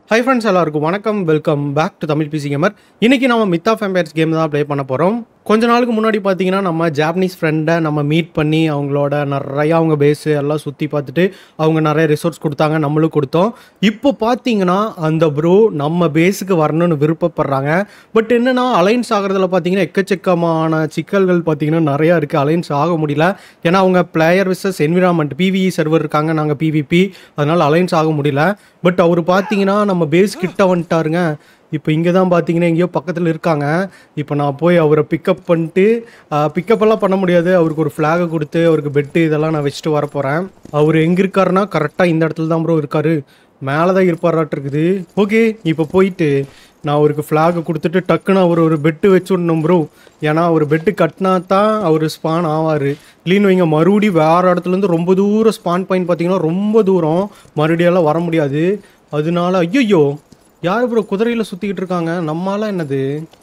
high friends எல்லாருக்கும் வணக்கம் welcome back to Tamil PC gamer இன்னைக்கு நம்ம மித் ஆஃப் எம்பையர்ஸ் கேம் தான் ப்ளே பண்ண போகிறோம் கொஞ்ச நாளுக்கு முன்னாடி பார்த்தீங்கன்னா நம்ம ஜாப்பனீஸ் ஃப்ரெண்டை நம்ம மீட் பண்ணி அவங்களோட நிறையா அவங்க பேஸு எல்லாம் சுற்றி பார்த்துட்டு அவங்க நிறைய ரிசோர்ஸ் கொடுத்தாங்க நம்மளும் கொடுத்தோம் இப்போ பார்த்தீங்கன்னா அந்த ப்ரோ நம்ம பேஸுக்கு வரணும்னு விருப்பப்படுறாங்க பட் என்னன்னா அலைன்ஸ் ஆகிறதுல பார்த்தீங்கன்னா எக்கச்சக்கமான சிக்கல்கள் பார்த்தீங்கன்னா நிறையா இருக்குது அலைன்ஸ் ஆக முடியல ஏன்னா அவங்க player versus environment PvE server இருக்காங்க நாங்கள் பிவிபி அதனால் அலைன்ஸ் ஆக முடியல பட் அவர் பார்த்தீங்கன்னா நம்ம பேஸ் கிட்ட வந்துட்டாருங்க இப்போ இங்கே தான் பார்த்தீங்கன்னா எங்கேயோ பக்கத்தில் இருக்காங்க இப்போ நான் போய் அவரை பிக்கப் பண்ணிட்டு பிக்கப் எல்லாம் பண்ண முடியாது அவருக்கு ஒரு ஃப்ளாகை கொடுத்து அவருக்கு பெட்டு இதெல்லாம் நான் வச்சுட்டு வர போகிறேன் அவர் எங்கே இருக்காருன்னா கரெக்டாக இந்த இடத்துல தான் ப்ரோ இருக்காரு மேலே தான் இருப்பாராட்டு இருக்குது ஓகே இப்போ போயிட்டு நான் அவருக்கு ஃப்ளாகை கொடுத்துட்டு டக்குன்னு அவர் ஒரு பெட்டு வச்சு விடணும் ப்ரோ ஏன்னா அவர் பெட்டு கட்டினா தான் அவர் ஸ்பான் ஆவார் இல்லைன்னு வைங்க மறுபடியும் வேறு இடத்துலேருந்து ரொம்ப தூரம் ஸ்பான் பாயிண்ட் பார்த்தீங்கன்னா ரொம்ப தூரம் மறுபடியும் எல்லாம் வர முடியாது அதனால ஐயோ யார் ப்ரோ குதிரையில் சுற்றிக்கிட்டு இருக்காங்க நம்மளால என்னது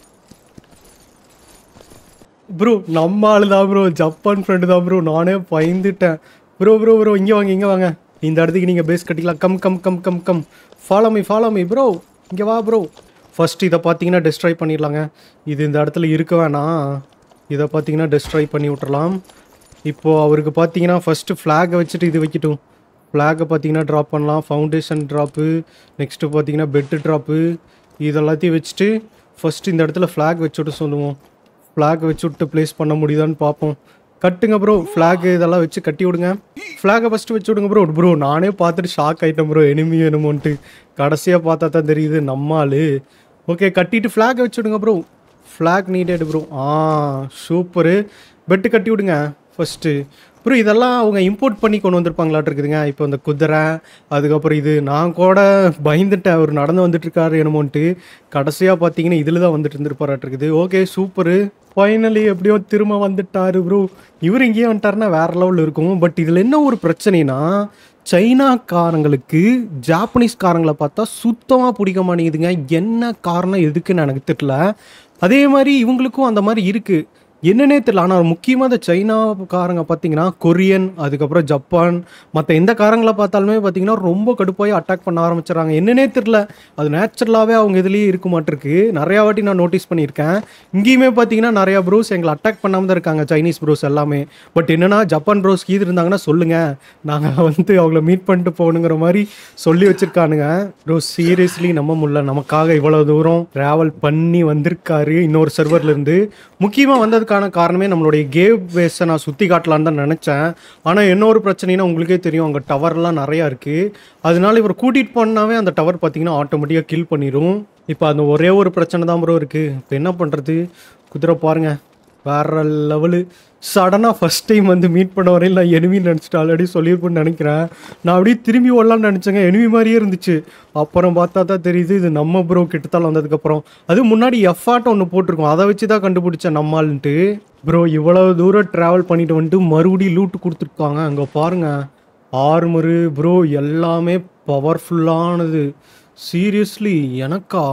ப்ரோ நம்ம ஆளு தான் ப்ரோ ஜப்பான் ஃப்ரெண்டு தான் ப்ரோ நானே பயந்துட்டேன் ப்ரோ ப்ரோ ப்ரோ இங்கே வாங்க இங்கே வாங்க இந்த இடத்துக்கு நீங்கள் பேஸ் கட்டிக்கலாம் come come come come come follow me follow me bro இங்கே வா ப்ரோ ஃபர்ஸ்ட் இதை பார்த்தீங்கன்னா டெஸ்ட்ராய் பண்ணிடலாங்க இது இந்த இடத்துல இருக்க வேணாம் இதை பார்த்தீங்கன்னா டெஸ்ட்ராய் பண்ணி விட்டுறலாம் இப்போது அவருக்கு பார்த்தீங்கன்னா ஃபஸ்ட்டு ஃப்ளாகை வச்சுட்டு இது வைக்கட்டும் ஃப்ளாகை பார்த்தீங்கன்னா ட்ராப் பண்ணலாம் ஃபவுண்டேஷன் ட்ராப்பு நெக்ஸ்ட்டு பார்த்தீங்கன்னா பெட்டு ட்ராப்பு இதெல்லாத்தையும் வச்சுட்டு ஃபஸ்ட்டு இந்த இடத்துல ஃப்ளாக் வச்சுட்டு சொல்லுவோம் ஃப்ளாக் வச்சு விட்டு ப்ளேஸ் பண்ண முடியுதான்னு பார்ப்போம் கட்டுங்க ப்ரோ ஃப்ளாக் இதெல்லாம் வச்சு கட்டி விடுங்க ஃப்ளாகை ஃபஸ்ட்டு வச்சு விடுங்க ப்ரோ ப்ரோ நானே பார்த்துட்டு ஷாக் ஆகிட்டேன் ப்ரோ எனிமி வேணுமோன்ட்டு கடைசியாக பார்த்தா தான் தெரியுது நம்மால் ஓகே கட்டிட்டு ஃப்ளாகை வச்சு விடுங்க bro flag needed bro ah super bed கட்டி விடுங்க ஃபஸ்ட்டு ப்ரோ இதெல்லாம் அவங்க இம்போர்ட் பண்ணி கொண்டு வந்திருப்பாங்களாட்டு இருக்குதுங்க இப்போ இந்த குதிரை அதுக்கப்புறம் இது நான் கூட பயந்துட்டேன் அவர் நடந்து வந்துட்டு இருக்காரு என்னமோன்ட்டு கடைசியாக பார்த்தீங்கன்னா இதில் தான் வந்துட்டு இருந்திருப்பாராட்டு இருக்குது ஓகே சூப்பரு ஃபைனலி எப்படியோ திரும்ப வந்துட்டாரு ப்ரோ இவர் இங்கேயே வந்துட்டாருன்னா வேற லெவலில் இருக்கும் பட் இதில் என்ன ஒரு பிரச்சனைனா சைனாக்காரங்களுக்கு ஜாப்பனீஸ்காரங்களை பார்த்தா சுத்தமாக பிடிக்க மாட்டேங்குதுங்க என்ன காரணம் எதுக்குன்னு எனக்கு தெரியல அதே மாதிரி இவங்களுக்கும் அந்த மாதிரி இருக்குது என்னன்னே தெரியல ஆனால் முக்கியமாக இந்த சைனாக்காரங்க பார்த்தீங்கன்னா கொரியன் அதுக்கப்புறம் ஜப்பான் மற்ற எந்த காரங்களை பார்த்தாலுமே பார்த்தீங்கன்னா ரொம்ப கடுப்பாகி அட்டாக் பண்ண ஆரம்பிச்சிடறாங்க என்னன்னே தெரில அது நேச்சுரலாகவே அவங்க இதுலேயே இருக்க மாட்டிருக்கு நிறையா வாட்டி நான் நோட்டீஸ் பண்ணியிருக்கேன் இங்கேயுமே பார்த்தீங்கன்னா நிறையா ப்ரோஸ் எங்களை அட்டாக் பண்ணாமல் தான் இருக்காங்க சைனீஸ் ப்ரோஸ் எல்லாமே பட் என்னன்னா ஜப்பான் ப்ரோஸ் கீது இருந்தாங்கன்னா சொல்லுங்கள் நாங்கள் வந்து அவங்கள மீட் பண்ணிட்டு போகணுங்கிற மாதிரி சொல்லி வச்சுருக்கானுங்க ப்ரோ சீரியஸ்லி நம்ப முடியல நமக்காக இவ்வளோ தூரம் ட்ராவல் பண்ணி வந்திருக்காரு இன்னொரு சர்வர்லேருந்து முக்கியமாக வந்ததுக்கான காரணமே நம்மளுடைய கேவ் பேஸை நான் சுற்றி காட்டலான்னு தான் நினச்சேன் ஆனால் என்ன ஒரு பிரச்சனைனா உங்களுக்கே தெரியும் அங்கே டவர்லாம் நிறையா இருக்குது அதனால இவர் கூட்டிகிட்டு போனாவே அந்த டவர் பார்த்தீங்கன்னா ஆட்டோமேட்டிக்காக கில் பண்ணிடும் இப்போ அந்த ஒரே ஒரு பிரச்சனை தான் ப்ரோ இருக்குது இப்போ என்ன பண்ணுறது குதிரை பாருங்கள் வேற லெவலு சடனாக ஃபஸ்ட் டைம் வந்து மீட் பண்ண வரையில் நான் எனிமி நினச்சிட்டு ஆல்ரெடி சொல்லியிருப்பேன்னு நினைக்கிறேன் நான் அப்படியே திரும்பி வரலான்னு நினச்சேங்க எனிமி மாதிரியே இருந்துச்சு அப்புறம் பார்த்தா தான் தெரியுது இது நம்ம ப்ரோ கிட்டத்தால் வந்ததுக்கப்புறம் அது முன்னாடி எஃபாட் ஒன்று போட்டிருக்கோம் அதை வச்சு தான் கண்டுபிடிச்சேன் நம்மால்ன்ட்டு ப்ரோ இவ்வளோ தூரம் ட்ராவல் பண்ணிட்டு வந்துட்டு மறுபடியும் லூட்டு கொடுத்துருக்காங்க அங்கே பாருங்கள் ஆர்மரு ப்ரோ எல்லாமே பவர்ஃபுல்லானது சீரியஸ்லி எனக்கா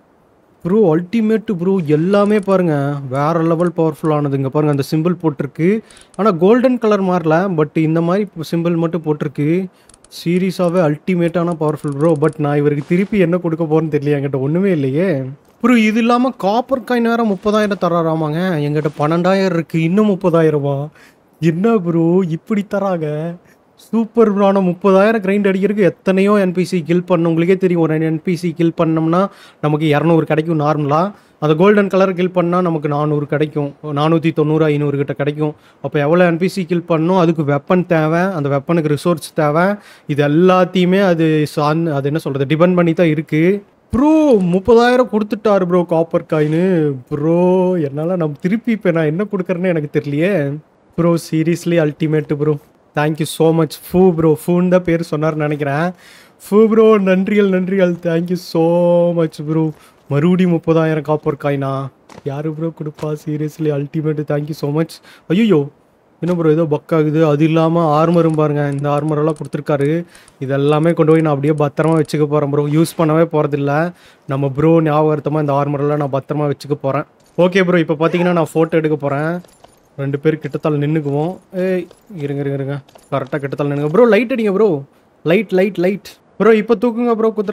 ப்ரோ அல்டிமேட்டு ப்ரோ எல்லாமே பாருங்க வேற லெவல் பவர்ஃபுல்லானது இங்கே பாருங்க அந்த சிம்பிள் போட்டிருக்கு ஆனால் கோல்டன் கலர் மாறல பட் இந்த மாதிரி சிம்பிள் மட்டும் போட்டிருக்கு சீரியஸாகவே அல்டிமேட்டான பவர்ஃபுல் ப்ரோ பட் நான் இவருக்கு திருப்பி என்ன கொடுக்க போகிறேன்னு தெரியல என்கிட்ட ஒன்றுமே இல்லையே ப்ரோ இது இல்லாமல் காப்பர் காயின் வேறு முப்பதாயிரம் தராராமாங்க எங்கிட்ட பன்னெண்டாயிரம் இருக்குது இன்னும் முப்பதாயிரமா என்ன ப்ரோ இப்படி தராங்க சூப்பர் ப்ரான முப்பதாயிரம் கிரைண்ட் அடிக்கிறதுக்கு எத்தனையோ என்பிசி கில் பண்ண உங்களுக்கே தெரியும் ஒரு என்பிசி கில் பண்ணோம்னா நமக்கு இரநூறு கிடைக்கும் நார்மலாக அந்த கோல்டன் கலர் கில் பண்ணால் நமக்கு நானூறு கிடைக்கும் நானூற்றி தொண்ணூறு ஐநூறு கிட்ட கிடைக்கும் அப்போ எவ்வளோ என்பிசி கில் பண்ணணும் அதுக்கு வெப்பன் தேவை அந்த வெப்பனுக்கு ரிசோர்ஸ் தேவை இது எல்லாத்தையுமே அது சான் அது என்ன சொல்கிறது டிபெண்ட் பண்ணி தான் இருக்குது ப்ரோ முப்பதாயிரம் கொடுத்துட்டாரு ப்ரோ காப்பர் காயின்னு ப்ரோ என்னால் நம்ம திருப்பி இப்போ நான் என்ன கொடுக்குறேன்னு எனக்கு தெரியலையே bro seriously ultimate bro thank you so much ஃபூ ப்ரோ ஃபூன்னு தான் பேர் சொன்னார்னு நினைக்கிறேன் ஃபூ ப்ரோ நன்றிகள் நன்றிகள் தேங்க்யூ ஸோ மச் ப்ரோ மறுபடியும் முப்பதாயிரம் காப்பர் காயினா யார் ப்ரோ கொடுப்பா seriously ultimate thank you so much ஐயோ என்ன ப்ரோ ஏதோ பக் ஆகுது அது இல்லாமல் ஆர்மரும் பாருங்க இந்த ஆர்மரெல்லாம் கொடுத்துருக்காரு இதெல்லாமே கொண்டு போய் நான் அப்படியே பத்திரமா வச்சுக்க போகிறேன் ப்ரோ யூஸ் பண்ணவே போகிறதில்ல நம்ம ப்ரோ ஞாபகத்தமாக இந்த ஆர்மரெல்லாம் நான் பத்திரமா வச்சுக்க போகிறேன் ஓகே ப்ரோ இப்போ பார்த்தீங்கன்னா நான் ஃபோட்டோ எடுக்க போகிறேன் ரெண்டு பேர் கிட்டத்தால் நின்றுக்குவோம் ஏய் இருங்க இருங்க இருங்க கரெக்டாக கிட்டத்தால் நின்னுங்க ப்ரோ லைட் அடிங்க bro light light light bro இப்போ தூக்குங்க ப்ரோ குதிரையா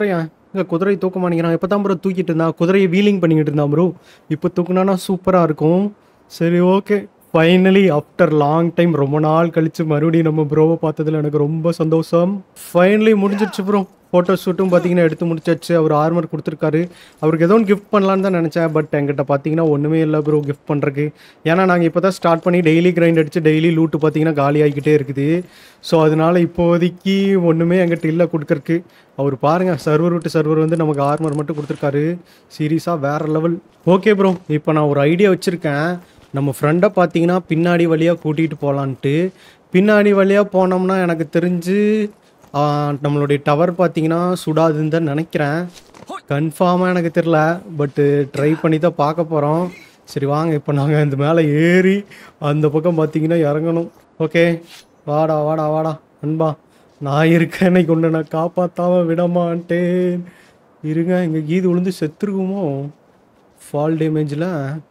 இங்கே குதிரை தூக்க மாட்டேங்கிறான் இப்போ தான் ப்ரோ தூக்கிட்டு இருந்தான் குதிரையை வீலிங் பண்ணிக்கிட்டு இருந்தான் ப்ரோ இப்போ தூக்குனானா சூப்பராக இருக்கும் சரி okay finally after long time ரொம்ப நாள் கழிச்சு மறுபடியும் நம்ம ப்ரோவை பார்த்ததுல எனக்கு ரொம்ப சந்தோஷம் ஃபைனலி முடிஞ்சிருச்சு ப்ரோ ஃபோட்டோ ஷூட்டும் பார்த்தீங்கன்னா எடுத்து முடிச்சாச்சு அவர் ஆர்மர் கொடுத்துருக்காரு அவருக்கு ஏதோ ஒன்று கிஃப்ட் பண்ணலான்னு தான் நினச்சேன் பட் என்கிட்ட பார்த்தீங்கன்னா ஒன்றுமே இல்லை ப்ரோ கிஃப்ட் பண்ணுறக்கு ஏன்னா நாங்கள் இப்போ தான் ஸ்டார்ட் பண்ணி டெய்லி கிரைண்ட் அடிச்சு டெய்லி லூட்டு பார்த்தீங்கன்னா காலி ஆகிக்கிட்டே இருக்குது ஸோ அதனால இப்போதைக்கு ஒன்றுமே என்கிட்ட இல்லை கொடுக்கறக்கு அவர் பாருங்கள் சர்வர் விட்டு சர்வர் வந்து நமக்கு ஆர்மர் மட்டும் கொடுத்துருக்காரு சீரியஸாக வேறு லெவல் ஓகே ப்ரோ இப்போ நான் ஒரு ஐடியா வச்சுருக்கேன் நம்ம ஃப்ரெண்டை பார்த்தீங்கன்னா பின்னாடி வழியாக கூட்டிகிட்டு போகலான்ட்டு பின்னாடி வழியாக போனோம்னா எனக்கு தெரிஞ்சு ஆ, நம்மளுடைய டவர் பார்த்தீங்கன்னா சுடாதுன்னு தான் நினைக்கிறேன் கன்ஃபார்மாக எனக்கு தெரில பட்டு ட்ரை பண்ணி தான் பார்க்க போகிறோம் சரி வாங்க இப்போ நாங்கள் இந்த மேலே ஏறி அந்த பக்கம் பார்த்தீங்கன்னா இறங்கணும் ஓகே வாடா வாடா வாடா அன்பா நான் இருக்கேன் இன்னைக்கு ஒன்று நான் காப்பாற்றாம விட மாட்டேன் இருங்க எங்கள் கீது விழுந்து செத்துருக்குமோ ஃபால் டேமேஜில்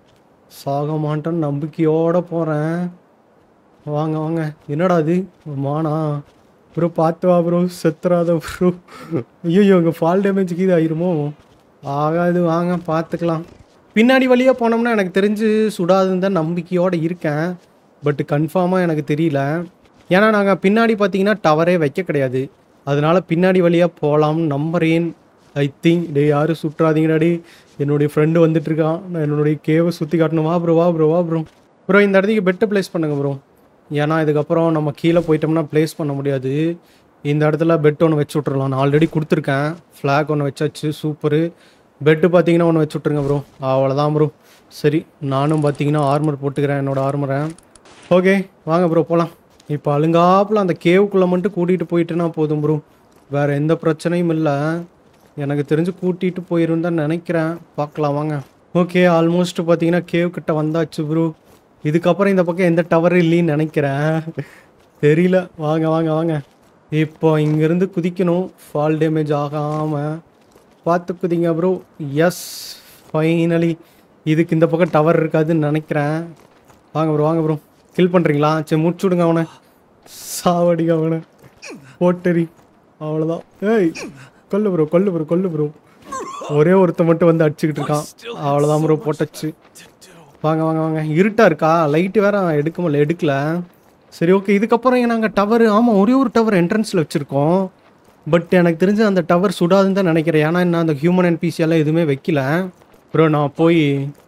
சாக மாட்டேன்னு நம்பிக்கையோடு போகிறேன் வாங்க வாங்க என்னடா இது மானா ப்ரோ பார்த்து வா ப்ரோ செத்துறாத ப்ரோ ஐயோ இங்கே ஃபால் டேமேஜுக்கு இது ஆயிருமோ ஆகாது வாங்க பார்த்துக்கலாம் பின்னாடி வழியாக போனோம்னா எனக்கு தெரிஞ்சு சுடாதுன்னு தான் நம்பிக்கையோடு இருக்கேன் பட் கன்ஃபார்மாக எனக்கு தெரியல ஏன்னா நாங்கள் பின்னாடி பார்த்தீங்கன்னா டவரே வைக்க கிடையாது அதனால பின்னாடி வழியாக போகலாம்னு நம்புறேன் ஐ திங்க் டே யாரும் சுற்றாதீங்கடா டே என்னுடைய ஃப்ரெண்டு வந்துட்டு இருக்கான் நான் என்னுடைய கேவை சுற்றி காட்டணும் வா ப்ரோ வா ப்ரோ வா ப்ரோ ப்ரோ இந்த இடத்துக்கு பெட்டை ப்ளேஸ் பண்ணுங்க ப்ரோ ஏன்னா இதுக்கப்புறம் நம்ம கீழே போயிட்டோம்னா ப்ளேஸ் பண்ண முடியாது இந்த இடத்துல பெட் ஒன்று வச்சு விட்றலாம் நான் ஆல்ரெடி கொடுத்துருக்கேன் ஃப்ளாக் ஒன்று வச்சாச்சு சூப்பரு பெட்டு பார்த்தீங்கன்னா ஒன்று வச்சு விட்ருங்க ப்ரோ அவ்வளோதான் ப்ரோ சரி நானும் பார்த்தீங்கன்னா ஆர்மர் போட்டுக்கிறேன் என்னோட ஆர்மரை ஓகே வாங்க ப்ரோ போகலாம் இப்போ அழுங்காப்புல அந்த கேவுக்குள்ளே மட்டும் கூட்டிகிட்டு போயிட்டுனா போதும் ப்ரோ வேறு எந்த பிரச்சனையும் இல்லை எனக்கு தெரிஞ்சு கூட்டிகிட்டு போயிரும் தான் நினைக்கிறேன் பார்க்கலாம் வாங்க ஓகே ஆல்மோஸ்ட் பார்த்தீங்கன்னா கேவ் கிட்ட வந்தாச்சு ப்ரோ இதுக்கப்புறம் இந்த பக்கம் எந்த டவரும் இல்லைன்னு நினைக்கிறேன் தெரியல வாங்க வாங்க வாங்க இப்போ இங்கேருந்து குதிக்கணும் ஃபால் டேமேஜ் ஆகாமல் பார்த்து குதிங்க ப்ரோ எஸ் ஃபைனலி இதுக்கு இந்த பக்கம் டவர் இருக்காதுன்னு நினைக்கிறேன் வாங்க ப்ரோ வாங்க ப்ரோ கில் பண்ணுறீங்களா சரி முடிச்சு விடுங்க அவனை சாவடிங்க அவனை போட்டரி அவ்வளோதான் ஏய் கொல்லு ப்ரோ கொல்லு ப்ரோ கொல்லு ப்ரோ ஒரே ஒருத்த மட்டும் வந்து அடிச்சுக்கிட்டு இருக்கான் அவ்வளோதான் ப்ரோ போட்டச்சு வாங்க வாங்க வாங்க இருட்டா இருக்கா லைட்டு வேற எடுக்க முடியல எடுக்கல சரி ஓகே இதுக்கப்புறம் நாங்கள் டவர் ஆமாம் ஒரே ஒரு டவர் என்ட்ரன்ஸில் வச்சுருக்கோம் பட் எனக்கு தெரிஞ்சு அந்த டவர் சுடாதுன்னு தான் நினைக்கிறேன் ஏன்னா என்ன அந்த ஹியூமன் என்பிசி எல்லாம் எதுவுமே வைக்கல ப்ரோ நான் போய்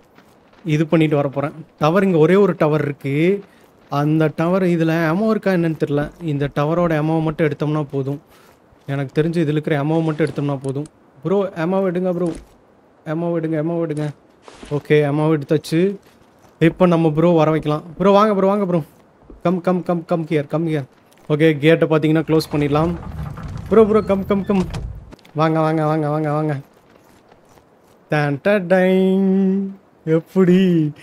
இது பண்ணிட்டு வர போகிறேன் டவர் இங்கே ஒரே ஒரு டவர் இருக்குது அந்த டவர் இதில் எமோ இருக்கா என்னன்னு தெரில இந்த டவரோட எமோவை மட்டும் எடுத்தோம்னா போதும் எனக்கு தெரிஞ்சு இதில் இருக்கிற எமோவை மட்டும் எடுத்தோம்னா போதும் ப்ரோ எமோ எடுங்க ப்ரோ எமோ எடுங்க எமோ எடுங்க ஓகே எமோ எடுத்தாச்சு இப்போ நம்ம ப்ரோ வர வைக்கலாம் ப்ரோ வாங்க ப்ரோ வாங்க bro come come come come gear come gear okay கேட்டை பார்த்தீங்கன்னா க்ளோஸ் பண்ணிடலாம் bro bro come come come வாங்க வாங்க வாங்க வாங்க வாங்க டன் டைங் எப்படி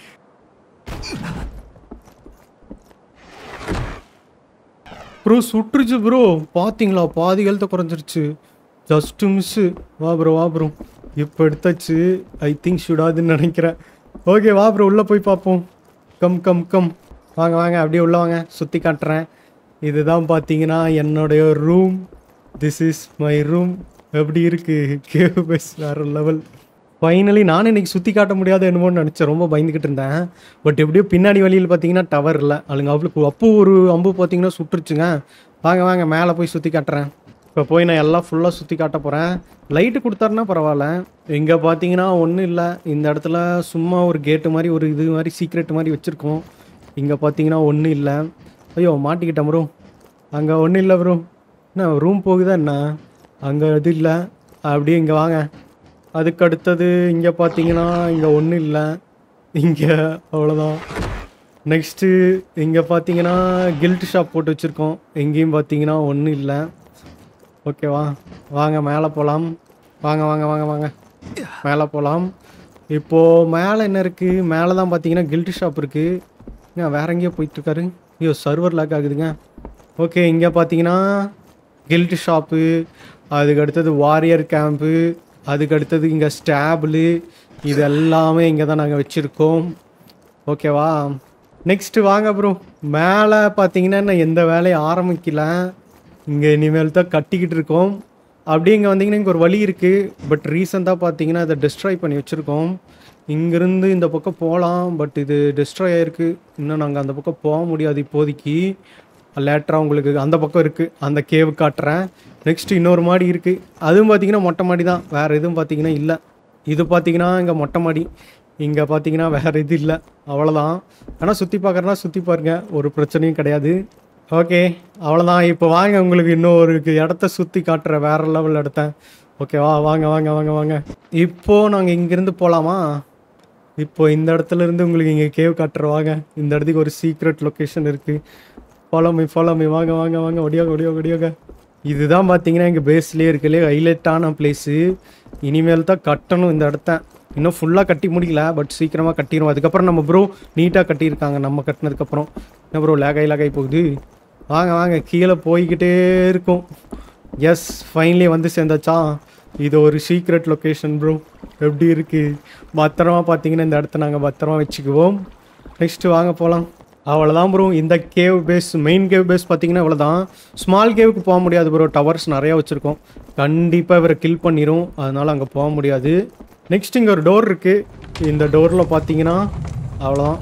ப்ரோ சுட்டுருச்சு ப்ரோ பார்த்தீங்களா பாதி ஹெல்த்தை குறைஞ்சிருச்சு ஜஸ்ட் மிஸ்ஸு வா ப்ரோ வா ப்ரோ இப்போ எடுத்தாச்சு ஐ திங்க் சுடாதுன்னு நினைக்கிறேன் ஓகே வா ப்ரோ உள்ளே போய் பார்ப்போம் கம் கம் கம் வாங்க வாங்க அப்படியே உள்ள வாங்க சுற்றி காட்டுறேன் இதுதான் பார்த்தீங்கன்னா என்னுடைய room this is my room எப்படி இருக்கு கேவ் பஸ் வேற லெவல் ஃபைனலி நானும் இன்னைக்கு சுற்றி காட்ட முடியாத என்னமோன்னு நினச்சேன் ரொம்ப பயந்துக்கிட்டு இருந்தேன் பட் எப்படியோ பின்னாடி வழியில் பார்த்தீங்கன்னா டவர் இல்லை அதுங்க அவ்வளோ அப்போ ஒரு அம்பு பார்த்தீங்கன்னா சுட்டுருச்சுங்க வாங்க வாங்க மேலே போய் சுற்றி காட்டுறேன் இப்போ போய் நான் எல்லாம் ஃபுல்லாக சுற்றி காட்ட போகிறேன் லைட்டு கொடுத்தாருன்னா பரவாயில்ல இங்கே பார்த்தீங்கன்னா ஒன்றும் இல்லை இந்த இடத்துல சும்மா ஒரு கேட்டு மாதிரி ஒரு இது மாதிரி சீக்ரெட் மாதிரி வச்சுருக்கோம் இங்கே பார்த்தீங்கன்னா ஒன்றும் இல்லை ஐயோ மாட்டிக்கிட்டேன் ப்ரோ அங்கே ஒன்றும் இல்லை ப்ரோ என்ன ரூம் போகுதா என்ன அங்கே இது இல்லை அப்படியே இங்கே வாங்க அதுக்கு அடுத்தது இங்கே பார்த்தீங்கன்னா இங்கே ஒன்றும் இல்லை இங்கே அவ்வளோதான் நெக்ஸ்ட்டு இங்கே பார்த்தீங்கன்னா கில்ட் ஷாப் போட்டு வச்சுருக்கோம் எங்கேயும் பார்த்தீங்கன்னா ஒன்றும் இல்லை ஓகேவா வாங்க மேலே போகலாம் வாங்க வாங்க வாங்க வாங்க மேலே போகலாம் இப்போது மேலே என்ன இருக்குது மேலே தான் பார்த்தீங்கன்னா கில்ட் ஷாப் இருக்குது ஏன் வேற எங்கேயோ போயிட்டுருக்காரு ஐயோ சர்வர் லாக் ஆகுதுங்க ஓகே இங்கே பார்த்தீங்கன்னா கில்ட் ஷாப்பு அதுக்கு அடுத்தது வாரியர் கேம்ப்பு அதுக்கு அடுத்தது இங்கே ஸ்டாபிளு இது எல்லாமே இங்கே தான் நாங்கள் வச்சுருக்கோம் ஓகேவா நெக்ஸ்ட்டு வாங்க ப்ரோ மேலே பார்த்தீங்கன்னா நான் எந்த வேலையும் ஆரம்பிக்கல இங்கே இனிமேல் தான் கட்டிக்கிட்டு இருக்கோம் அப்படியே இங்கே வந்தீங்கன்னா இங்கே ஒரு வழி இருக்குது பட் ரீசெண்டாக பார்த்தீங்கன்னா அதை டிஸ்ட்ராய் பண்ணி வச்சுருக்கோம் இங்கேருந்து இந்த பக்கம் போகலாம் பட் இது டிஸ்ட்ராய் ஆகிருக்கு இன்னும் நாங்கள் அந்த பக்கம் போக முடியாது இப்போதைக்கு லேட்டராக உங்களுக்கு அந்த பக்கம் இருக்குது அந்த கேவ் காட்டுறேன் நெக்ஸ்ட் இன்னொரு மாடி இருக்குது அதுவும் பார்த்தீங்கன்னா மொட்டை மாடி தான் வேறு எதுவும் பார்த்தீங்கன்னா இல்லை இது பார்த்தீங்கன்னா இங்கே மொட்டை மாடி இங்கே பார்த்தீங்கன்னா வேறு இது இல்லை அவ்வளோதான் ஆனால் சுற்றி பார்க்குறனா சுற்றி பாருங்க ஒரு பிரச்சனையும் கிடையாது ஓகே அவ்வளோதான் இப்போ வாங்க உங்களுக்கு இன்னும் ஒரு இடத்த சுற்றி காட்டுற வேறு லெவல் இடத்த ஓகேவா வாங்க வாங்க வாங்க வாங்க இப்போது நாங்கள் இங்கேருந்து போகலாமா இப்போ இந்த இடத்துல இருந்து உங்களுக்கு இங்கே கேவ் காட்டுறவாங்க இந்த இடத்துக்கு ஒரு சீக்ரெட் லொக்கேஷன் இருக்குது ஃபாலோ மீ ஃபாலோ மீ வாங்க வாங்க வாங்க ஒடியோக ஒடியோக ஒடியோக இதுதான் பார்த்தீங்கன்னா எங்கள் பேஸ்லேயே இருக்கலே ஹைலைட்டான பிளேஸு இனிமேல் தான் கட்டணும் இந்த இடத்த இன்னும் ஃபுல்லாக கட்டி முடிக்கல பட் சீக்கிரமாக கட்டிடும் அதுக்கப்புறம் நம்ம ப்ரோ நீட்டாக கட்டியிருக்காங்க நம்ம கட்டினதுக்கப்புறம் என்ன ப்ரோ லேகாய் லேகாய் போகுது வாங்க வாங்க கீழே போய்கிட்டே இருக்கும் எஸ் ஃபைனலி வந்து சேர்ந்தாச்சா இது ஒரு சீக்ரெட் லொக்கேஷன் ப்ரோ எப்படி இருக்குது பத்திரமா பார்த்தீங்கன்னா இந்த இடத்த நாங்கள் பத்திரமா வச்சுக்குவோம் நெக்ஸ்ட்டு வாங்க போகலாம் அவ்வளோதான் ப்ரோ இந்த cave base main cave base பார்த்தீங்கன்னா இவ்வளோதான் ஸ்மால் கேவுக்கு போக முடியாது ப்ரோ டவர்ஸ் நிறையா வச்சுருக்கோம் கண்டிப்பாக இவரை கில் பண்ணிடும் அதனால் அங்கே போக முடியாது நெக்ஸ்ட் இங்கே ஒரு டோர் இருக்குது இந்த டோரில் பார்த்தீங்கன்னா அவ்வளோதான்